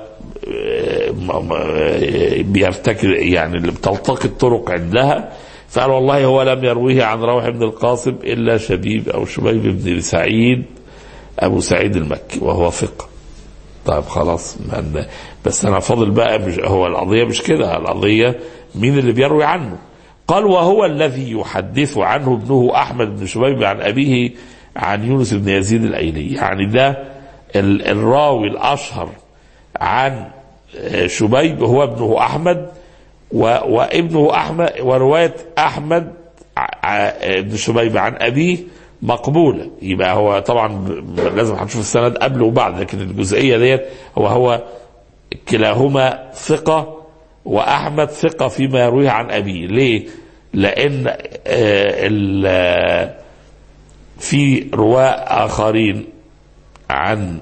بيرتكب يعني اللي بتلتقي الطرق عندها فقال والله هو لم يرويه عن روح بن القاسم الا شبيب او شبيب بن سعيد ابو سعيد المكي وهو ثقه طيب خلاص بس انا فاضل بقى مش هو القضيه مش كده القضيه مين اللي بيروي عنه قال وهو الذي يحدث عنه ابنه احمد بن شبيب عن ابيه عن يونس بن يزيد الايلي يعني ده الراوي الاشهر عن شبيب هو ابنه احمد وابنه احمد وروايه احمد بن شبيب عن ابيه مقبوله يبقى هو طبعا لازم هنشوف السند قبل وبعد لكن الجزئيه ديت هو هو كلاهما ثقه واحمد ثقه فيما يرويه عن ابيه ليه لان في رواه اخرين عن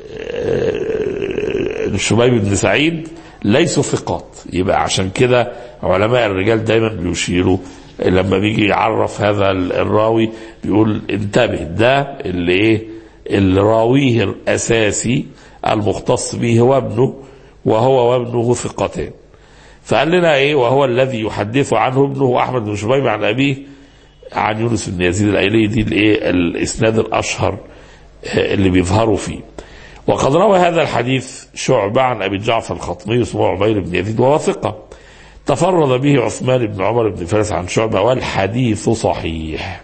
شبيب بن سعيد ليسوا ثقات يبقى عشان كده علماء الرجال دايما بيشيروا لما بيجي يعرف هذا الراوي بيقول انتبه ده اللي ايه اللي راويه الاساسي المختص به هو ابنه وهو وابنه ثقتان فقال لنا ايه وهو الذي يحدث عنه ابنه احمد بن شبيب عن ابيه عن يونس بن يزيد الايلي دي الايه الاسناد الاشهر اللي بيظهروا فيه وقد روى هذا الحديث شعبة عن ابي جعفر الخطمي اسمه عمير بن يزيد وهو ثقه تفرد به عثمان بن عمر بن فارس عن شعبة والحديث صحيح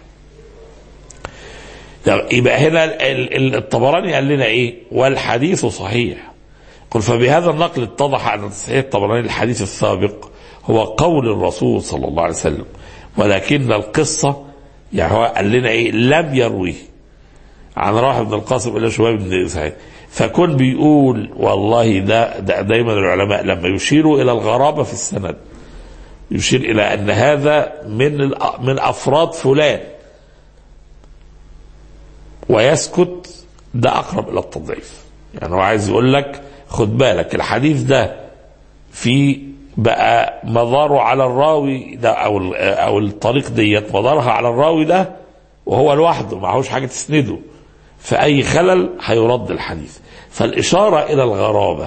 يبقى هنا الطبراني قال لنا ايه والحديث صحيح قل فبهذا النقل اتضح ان تصحيح الطبراني الحديث السابق هو قول الرسول صلى الله عليه وسلم ولكن القصة يعني هو قال لنا ايه لم يرويه عن راح بن القاسم الى شوية بن سعيد فكن بيقول والله ده, ده دايما العلماء لما يشيروا الى الغرابة في السند يشير الى ان هذا من من افراد فلان ويسكت ده اقرب الى التضعيف يعني هو عايز يقول لك خد بالك الحديث ده في بقى مداره على الراوي ده او ال- او الطريق ديت مدارها على الراوي ده وهو لوحده معهوش حاجه تسنده فاي خلل هيرد الحديث فالاشاره الى الغرابه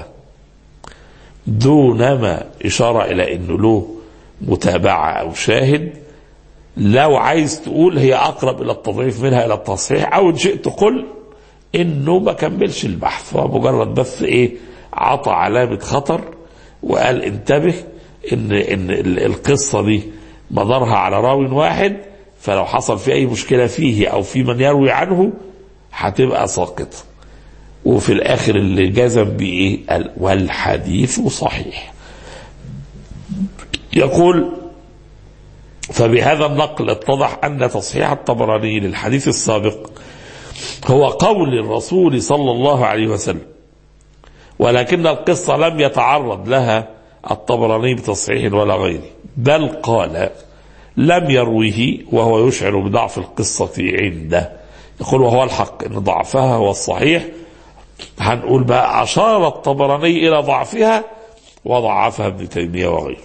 دونما اشاره الى انه له متابعه او شاهد لو عايز تقول هي اقرب الى التضعيف منها الى التصحيح او ان شئت قل انه ما كملش البحث هو مجرد بس ايه عطى علامه خطر وقال انتبه ان ان ال- القصه دي مدارها على راوي واحد فلو حصل في اي مشكله فيه او في من يروي عنه هتبقى ساقطه وفي الاخر اللي جزم بايه قال والحديث صحيح يقول فبهذا النقل اتضح ان تصحيح الطبراني للحديث السابق هو قول الرسول صلى الله عليه وسلم ولكن القصة لم يتعرض لها الطبراني بتصحيح ولا غيره بل قال لم يرويه وهو يشعر بضعف القصة عنده يقول وهو الحق ان ضعفها هو الصحيح هنقول بقى أشار الطبراني إلى ضعفها وضعفها ابن تيمية وغيره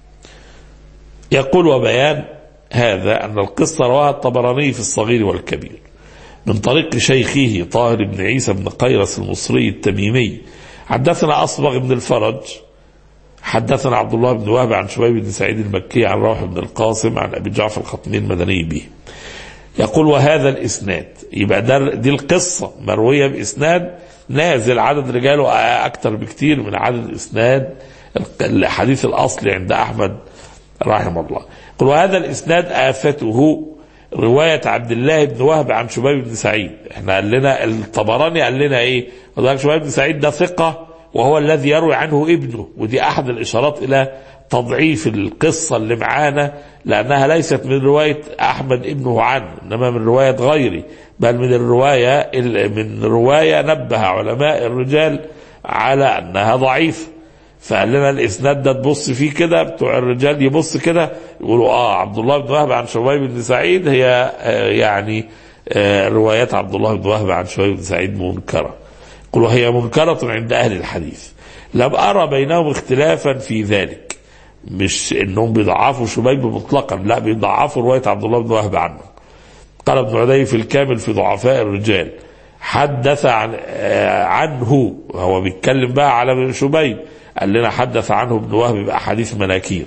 يقول وبيان هذا أن القصة رواها الطبراني في الصغير والكبير من طريق شيخه طاهر بن عيسى بن قيرس المصري التميمي حدثنا أصبغ بن الفرج حدثنا عبد الله بن وهب عن شبيب بن سعيد المكي عن روح بن القاسم عن أبي جعفر الخطمي المدني به يقول وهذا الإسناد يبقى ده دي القصة مروية بإسناد نازل عدد رجاله أكثر بكتير من عدد إسناد الحديث الأصلي عند أحمد رحمه الله يقول وهذا الإسناد آفته رواية عبد الله بن وهب عن شبيب بن سعيد احنا قال لنا الطبراني قال لنا ايه وذلك شبيب بن سعيد ده ثقة وهو الذي يروي عنه ابنه ودي احد الاشارات الى تضعيف القصة اللي معانا لانها ليست من رواية احمد ابنه عنه انما من رواية غيره بل من الرواية من رواية نبه علماء الرجال على انها ضعيفه فقال لنا الاسناد ده تبص فيه كده بتوع الرجال يبص كده يقولوا اه عبد الله بن وهب عن شبيب بن سعيد هي آه يعني آه روايات عبد الله بن وهب عن شبيب بن سعيد منكره يقولوا هي منكرة عند أهل الحديث لم أرى بينهم اختلافا في ذلك مش انهم بيضعفوا شبيب مطلقا لا بيضعفوا رواية عبد الله بن وهب عنه قال ابن عدي في الكامل في ضعفاء الرجال حدث عن آه عنه هو بيتكلم بقى على شبيب قال لنا حدث عنه ابن وهب بأحاديث مناكير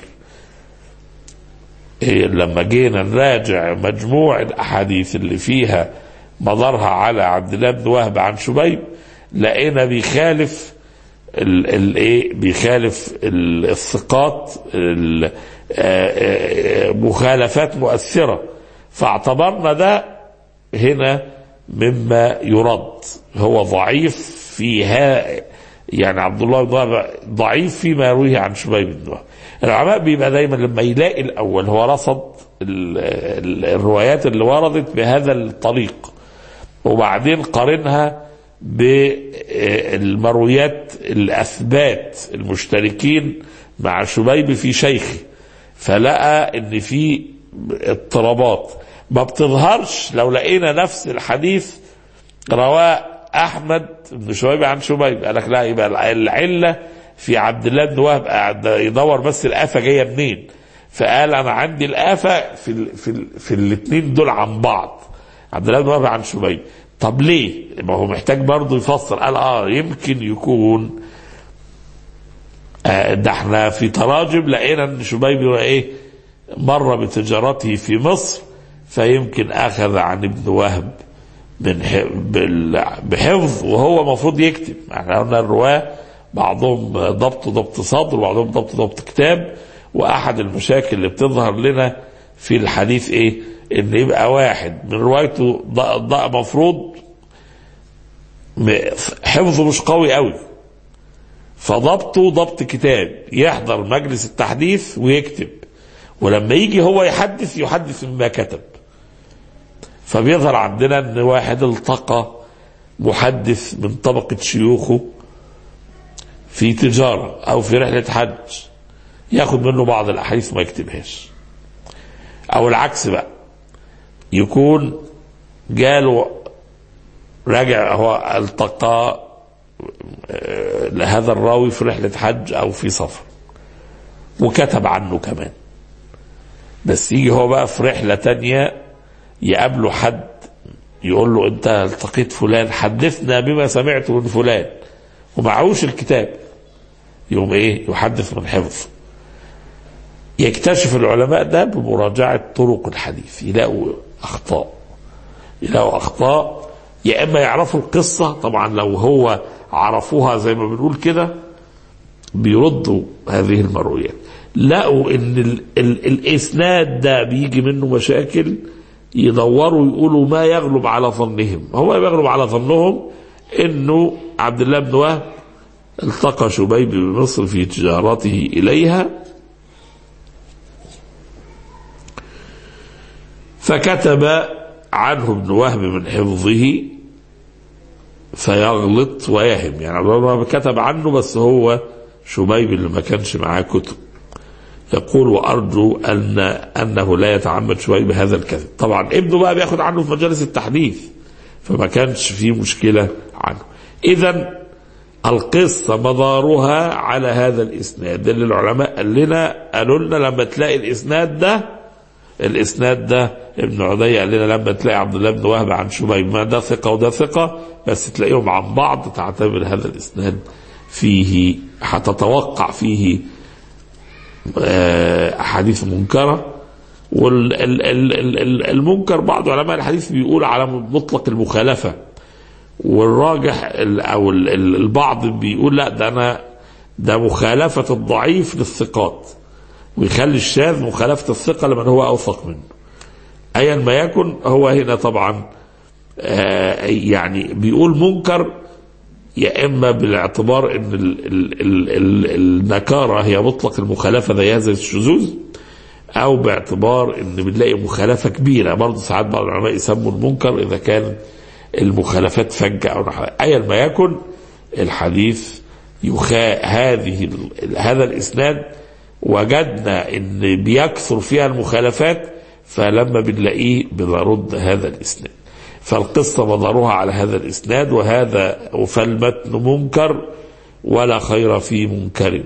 إيه لما جينا نراجع مجموع الأحاديث اللي فيها مضرها على عبد الله بن وهب عن شبيب لقينا بيخالف الايه بيخالف الثقات مخالفات مؤثرة فاعتبرنا ده هنا مما يرد هو ضعيف فيها يعني عبد الله بن وهب ضعيف فيما يرويه عن شبيب بن وهب العلماء بيبقى دايما لما يلاقي الاول هو رصد الروايات اللي وردت بهذا الطريق وبعدين قارنها بالمرويات الاثبات المشتركين مع شبيب في شيخه فلقى ان في اضطرابات ما بتظهرش لو لقينا نفس الحديث رواه احمد بن شبيب عن شبيب قال لك لا يبقى العله في عبد الله بن وهب قاعد يدور بس الافه جايه منين فقال انا عندي الافه في ال في ال في الاثنين دول عن بعض عبد الله بن وهب عن شبيب طب ليه؟ ما هو محتاج برضه يفسر قال اه يمكن يكون آه ده احنا في تراجم لقينا ان شبيب هو ايه؟ مر بتجارته في مصر فيمكن اخذ عن ابن وهب من بحفظ وهو المفروض يكتب احنا قلنا الرواه بعضهم ضبط ضبط صدر وبعضهم ضبط ضبط كتاب واحد المشاكل اللي بتظهر لنا في الحديث ايه ان يبقى واحد من روايته ضاء مفروض حفظه مش قوي قوي فضبطه ضبط كتاب يحضر مجلس التحديث ويكتب ولما يجي هو يحدث يحدث مما كتب فبيظهر عندنا ان واحد التقى محدث من طبقة شيوخه في تجارة او في رحلة حج ياخد منه بعض الاحاديث ما يكتبهاش او العكس بقى يكون جاله راجع هو التقى هذا الراوي في رحلة حج او في سفر وكتب عنه كمان بس يجي هو بقى في رحلة تانية يقابله حد يقول له انت التقيت فلان حدثنا بما سمعت من فلان ومعهوش الكتاب يقوم ايه يحدث من حفظ يكتشف العلماء ده بمراجعة طرق الحديث يلاقوا أخطاء يلاقوا أخطاء يا إما يعرفوا القصة طبعا لو هو عرفوها زي ما بنقول كده بيردوا هذه المرويات لقوا ان ال ال الاسناد ده بيجي منه مشاكل يدوروا يقولوا ما يغلب على ظنهم هو يغلب على ظنهم انه عبد الله بن وهب التقى شبيب بمصر في تجارته اليها فكتب عنه ابن وهب من حفظه فيغلط ويهم يعني عبد الله بن وهب كتب عنه بس هو شبيب اللي ما كانش معاه كتب يقول وارجو ان انه لا يتعمد شبيب هذا الكذب طبعا ابنه بقى بياخد عنه في مجالس التحديث فما كانش فيه مشكله عنه اذا القصة مدارها على هذا الإسناد اللي العلماء قال لنا قالوا لنا لما تلاقي الإسناد ده الإسناد ده ابن عدي قال لنا لما تلاقي عبد الله بن وهب عن شبيب ما ده ثقة وده ثقة بس تلاقيهم عن بعض تعتبر هذا الإسناد فيه هتتوقع فيه أحاديث منكرة والمنكر بعض علماء الحديث بيقول على مطلق المخالفة والراجح او البعض بيقول لا ده انا ده مخالفه الضعيف للثقات ويخلي الشاذ مخالفه الثقه لمن هو اوثق منه ايا ما يكن هو هنا طبعا آه يعني بيقول منكر يا اما بالاعتبار ان ال ال ال ال النكاره هي مطلق المخالفه زيها زي الشذوذ او باعتبار ان بنلاقي مخالفه كبيره برضه ساعات بعض العلماء يسموا المنكر اذا كان المخالفات فجة أو أيا ما يكن الحديث يخا هذه هذا الإسناد وجدنا إن بيكثر فيها المخالفات فلما بنلاقيه بنرد هذا الإسناد فالقصة مدارها على هذا الإسناد وهذا فالمتن منكر ولا خير في منكر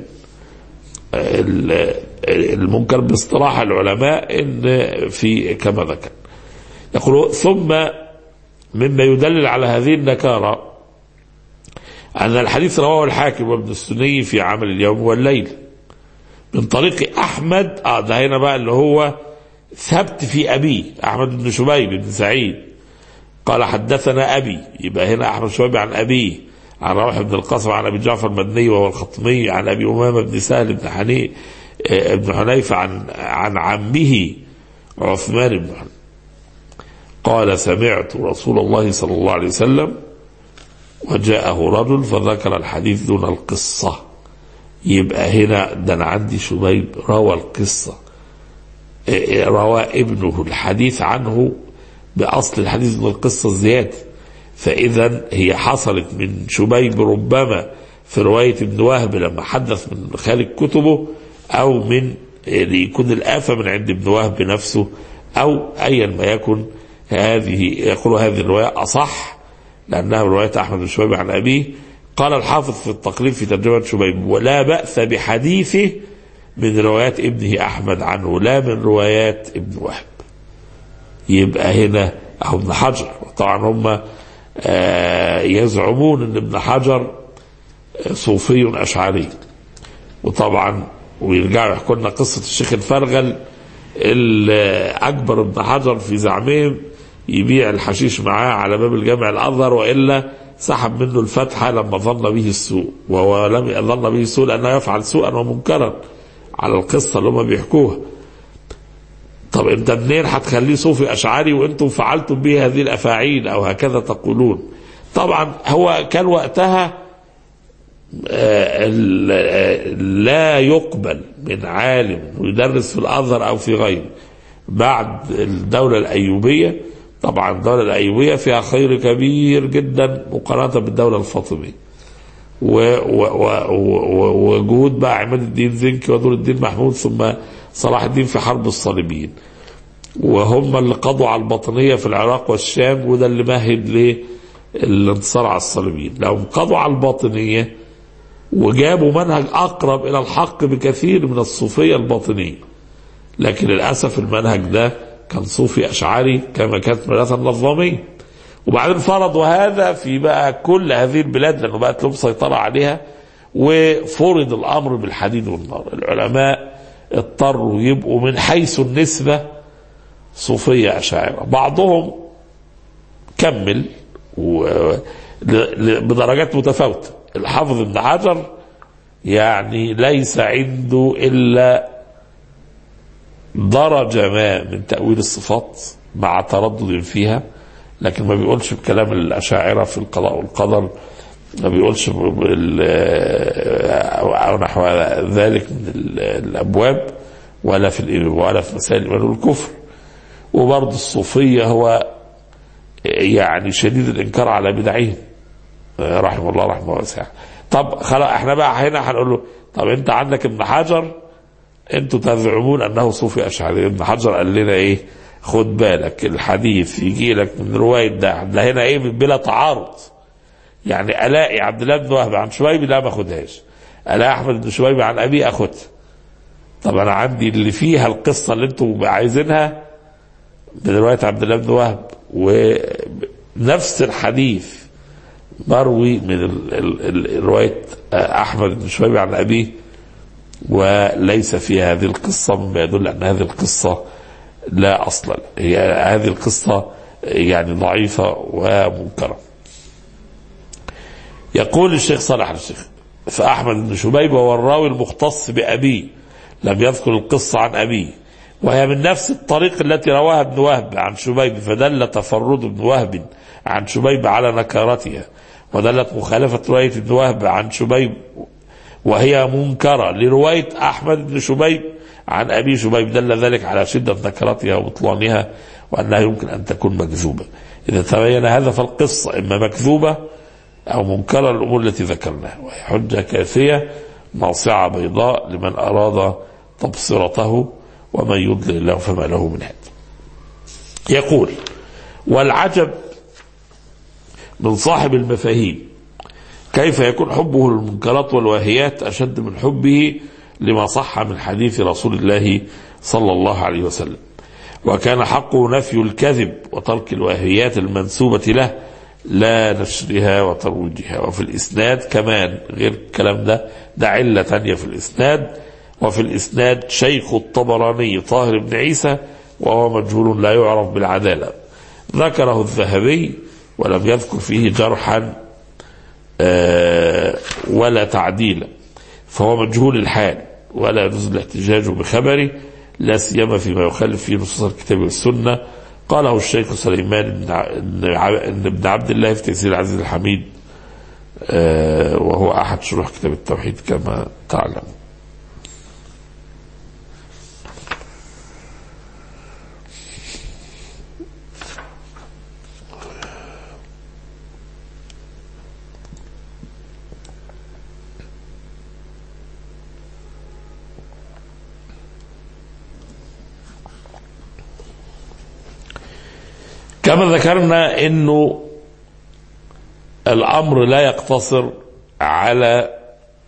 المنكر باصطلاح العلماء إن في كما ذكر يقول ثم مما يدلل على هذه النكارة أن الحديث رواه الحاكم وابن السني في عمل اليوم والليل من طريق أحمد آه ده هنا بقى اللي هو ثبت في أبيه أحمد بن شبيب بن سعيد قال حدثنا أبي يبقى هنا أحمد شبيب عن أبيه عن روح بن القاسم عن أبي جعفر المدني وهو الخطمي عن أبي أمامة بن سهل بن حني بن حنيفة عن عن عمه عثمان بن حنيفة قال سمعت رسول الله صلى الله عليه وسلم وجاءه رجل فذكر الحديث دون القصة يبقى هنا ده أنا عندي شبيب روى القصة روى ابنه الحديث عنه بأصل الحديث دون القصة الزيادة فإذا هي حصلت من شبيب ربما في رواية ابن وهب لما حدث من خارج كتبه أو من يكون الآفة من عند ابن وهب نفسه أو أيا ما يكن هذه يقول هذه الرواية أصح لأنها رواية أحمد بن شبيب عن أبيه قال الحافظ في التقريب في ترجمة شبيب ولا بأس بحديثه من روايات ابنه أحمد عنه لا من روايات ابن وهب يبقى هنا أو ابن حجر طبعا هم آه يزعمون أن ابن حجر صوفي أشعري وطبعا ويرجعوا يحكوا لنا قصة الشيخ الفرغل أكبر ابن حجر في زعمهم يبيع الحشيش معاه على باب الجامع الأزهر وإلا سحب منه الفتحة لما ظن به السوء وهو لم ظن به السوء لأنه يفعل سوءا ومنكرا على القصة اللي هم بيحكوها طب انت منين هتخليه صوفي أشعري وانتم فعلتم به هذه الأفاعيل أو هكذا تقولون طبعا هو كان وقتها لا يقبل من عالم يدرس في الازهر او في غيره بعد الدوله الايوبيه طبعا الدوله الايوبيه فيها خير كبير جدا مقارنه بالدوله الفاطميه وجهود بقى عماد الدين زنكي ودور الدين محمود ثم صلاح الدين في حرب الصليبيين وهم اللي قضوا على الباطنيه في العراق والشام وده اللي مهد للانتصار على الصليبيين لو قضوا على الباطنيه وجابوا منهج أقرب إلى الحق بكثير من الصوفية الباطنية لكن للأسف المنهج ده كان صوفي أشعري كما كانت مدرسة النظامية وبعدين فرضوا هذا في بقى كل هذه البلاد لأنه بقت لهم سيطرة عليها وفرض الأمر بالحديد والنار العلماء اضطروا يبقوا من حيث النسبة صوفية أشاعرة بعضهم كمل و... ل- ل- بدرجات متفاوتة الحافظ ابن حجر يعني ليس عنده إلا درجة ما من تأويل الصفات مع تردد فيها لكن ما بيقولش بكلام الأشاعرة في القضاء والقدر ما بيقولش بال- أو نحو ذلك من ال- الأبواب ولا في الإيمان ولا في مسائل الإيمان والكفر وبرضه الصوفية هو يعني شديد الإنكار على بدعهم رحمه الله رحمه واسعة طب خلاص احنا بقى هنا هنقول له طب انت عندك ابن حجر انتوا تزعمون انه صوفي اشعري ابن حجر قال لنا ايه خد بالك الحديث يجي لك من روايه ده ده هنا ايه بلا تعارض يعني الاقي عبد الله بن وهب عن شويب لا ما اخدهاش الاقي احمد بن شويب عن ابي اخدها طب انا عندي اللي فيها القصه اللي انتوا عايزينها من روايه عبد الله بن وهب ونفس الحديث مروي من ال- ال- ال- روايه احمد بن شويب عن ابيه وليس في هذه القصة مما يدل أن هذه القصة لا أصل لها. هي هذه القصة يعني ضعيفة ومنكرة يقول الشيخ صالح الشيخ فأحمد بن شبيب هو الراوي المختص بأبيه لم يذكر القصة عن أبيه وهي من نفس الطريق التي رواها ابن وهب عن شبيب فدل تفرد ابن وهب عن شبيب على نكارتها ودلت مخالفة رواية ابن وهب عن شبيب وهي منكرة لرواية أحمد بن شبيب عن أبي شبيب دل ذلك على شدة نكرتها وبطلانها وأنها يمكن أن تكون مكذوبة إذا تبين هذا فالقصة إما مكذوبة أو منكرة الأمور التي ذكرناها وهي حجة كافية ناصعة بيضاء لمن أراد تبصرته ومن يضلل الله فما له من هاد يقول والعجب من صاحب المفاهيم كيف يكون حبه للمنكرات والواهيات أشد من حبه لما صح من حديث رسول الله صلى الله عليه وسلم وكان حقه نفي الكذب وترك الواهيات المنسوبة له لا نشرها وترويجها وفي الإسناد كمان غير الكلام ده ده علة تانية في الإسناد وفي الإسناد شيخ الطبراني طاهر بن عيسى وهو مجهول لا يعرف بالعدالة ذكره الذهبي ولم يذكر فيه جرحا آه، ولا تعديلا فهو مجهول الحال ولا يجوز الاحتجاج بخبره لا سيما فيما يخالف فيه نصوص الكتاب والسنه قاله الشيخ سليمان بن ع- بن ع- بن عبد الله في تيسير العزيز الحميد آه، وهو احد شروح كتاب التوحيد كما تعلم كما ذكرنا انه الامر لا يقتصر على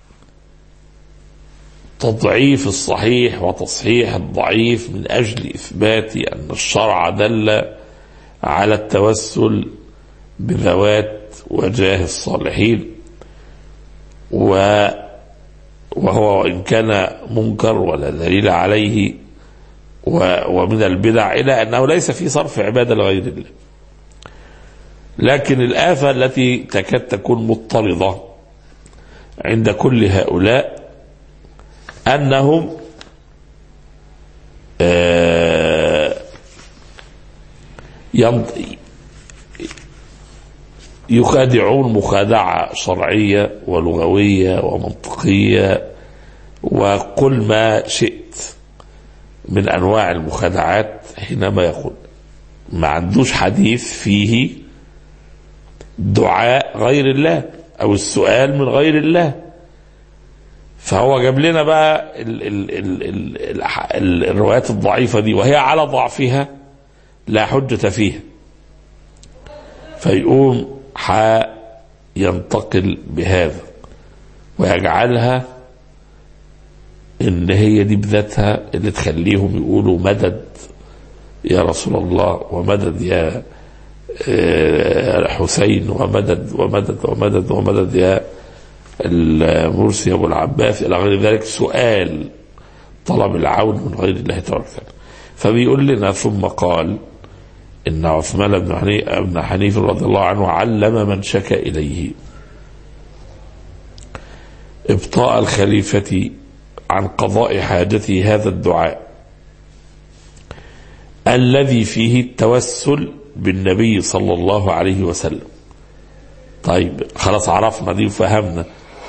تضعيف الصحيح وتصحيح الضعيف من اجل اثبات ان الشرع دل على التوسل بذوات وجاه الصالحين و وهو وان كان منكر ولا دليل عليه و- ومن البدع إلى أنه ليس في صرف عبادة لغير الله لكن الآفة التي تكاد تكون مضطردة عند كل هؤلاء أنهم آه، ينط- يخادعون مخادعة شرعية ولغوية ومنطقية وقل ما شئت من انواع المخادعات حينما يقول ما عندوش حديث فيه دعاء غير الله او السؤال من غير الله فهو جاب لنا بقى ال ال ال ال ال الروايات الضعيفة دي وهي على ضعفها لا حجة فيها فيقوم ح ينتقل بهذا ويجعلها ان هي دي بذاتها اللي تخليهم يقولوا مدد يا رسول الله ومدد يا آه، حسين ومدد ومدد ومدد ومدد يا المرسي ابو العباس الى غير ذلك سؤال طلب العون من غير الله تبارك وتعالى فبيقول لنا ثم قال ان عثمان بن حنيف, بن حنيف رضي الله عنه علم من شكا اليه ابطاء الخليفه عن قضاء حاجته هذا الدعاء الذي فيه التوسل بالنبي صلى الله عليه وسلم طيب خلاص عرفنا دي وفهمنا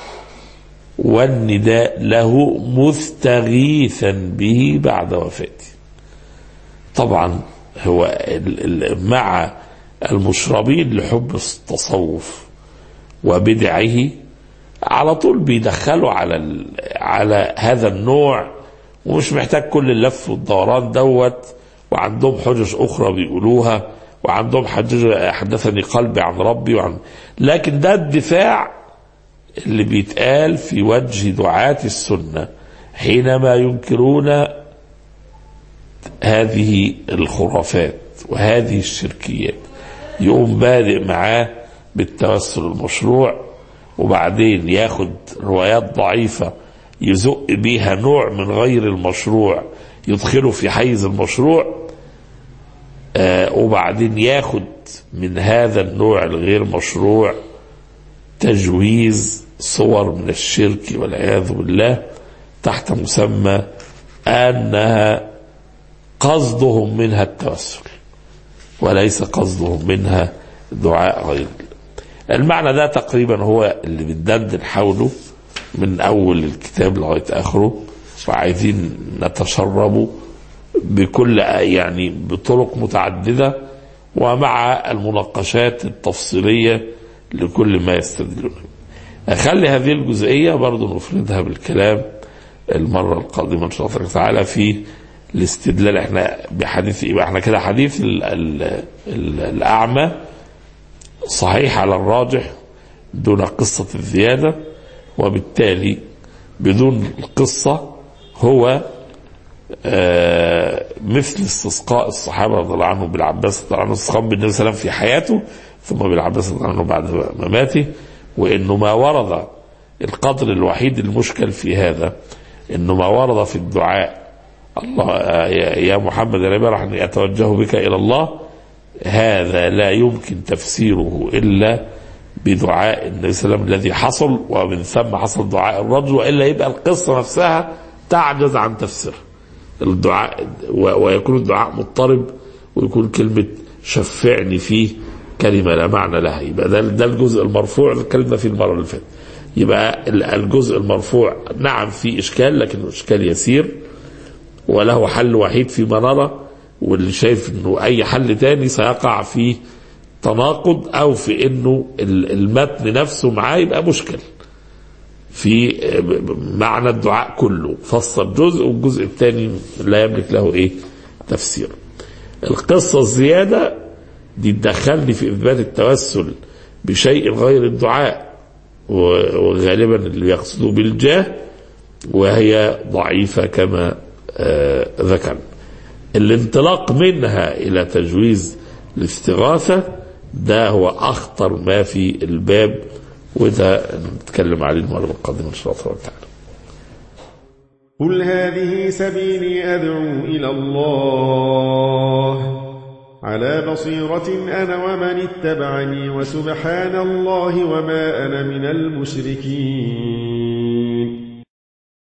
والنداء له مستغيثا به بعد وفاته طبعا هو ال- ال- مع المشربين لحب التصوف وبدعه على طول بيدخلوا على ال- على هذا النوع ومش محتاج كل اللف والدوران دوت وعندهم حجج اخرى بيقولوها وعندهم حجج حدثني قلبي عن ربي وعن لكن ده الدفاع اللي بيتقال في وجه دعاة السنة حينما ينكرون هذه الخرافات وهذه الشركيات يقوم بادئ معاه بالتوسل المشروع وبعدين ياخد روايات ضعيفة يزق بيها نوع من غير المشروع يدخله في حيز المشروع آه وبعدين ياخد من هذا النوع الغير مشروع تجويز صور من الشرك والعياذ بالله تحت مسمى انها قصدهم منها التوسل وليس قصدهم منها دعاء غير الله. المعنى ده تقريبا هو اللي بندندن حوله من اول الكتاب لغايه اخره وعايزين نتشربه بكل يعني بطرق متعدده ومع المناقشات التفصيليه لكل ما يستدلون أخلي هذه الجزئية برضو نفردها بالكلام المرة القادمة إن شاء الله تعالى في الاستدلال احنا بحديث يبقى احنا كده حديث ال ال ال الأعمى صحيح على الراجح دون قصة الزيادة وبالتالي بدون القصة هو آه مثل استسقاء الصحابة رضي الله عنهم بالعباس رضي الله عنه استسقاء بالنبي صلى الله عليه وسلم في حياته ثم بالعباس رضي الله عنه بعد مماته وانه ما ورد القدر الوحيد المشكل في هذا انه ما ورد في الدعاء الله يا محمد يا نبي اني اتوجه بك الى الله هذا لا يمكن تفسيره الا بدعاء النبي صلى الله عليه وسلم الذي حصل ومن ثم حصل دعاء الرجل والا يبقى القصه نفسها تعجز عن تفسيرها الدعاء ويكون الدعاء مضطرب ويكون كلمه شفعني فيه كلمة لا معنى لها يبقى ده, ده الجزء المرفوع اللي اتكلمنا فيه المرة اللي فاتت يبقى الجزء المرفوع نعم في إشكال لكن إشكال يسير وله حل وحيد فيما نرى واللي شايف انه اي حل تاني سيقع في تناقض او في انه المتن نفسه معاه يبقى مشكل في معنى الدعاء كله فسر جزء والجزء الثاني لا يملك له ايه تفسير القصة الزيادة دي تدخلني في اثبات التوسل بشيء غير الدعاء وغالبا اللي يقصدوا بالجاه وهي ضعيفة كما آه ذكرنا الانطلاق منها إلى تجويز الاستغاثة ده هو أخطر ما في الباب وده نتكلم عليه المرة القادمة إن شاء الله تعالى قل هذه سبيلي أدعو إلى الله على بصيرة أنا ومن اتبعني وسبحان الله وما أنا من المشركين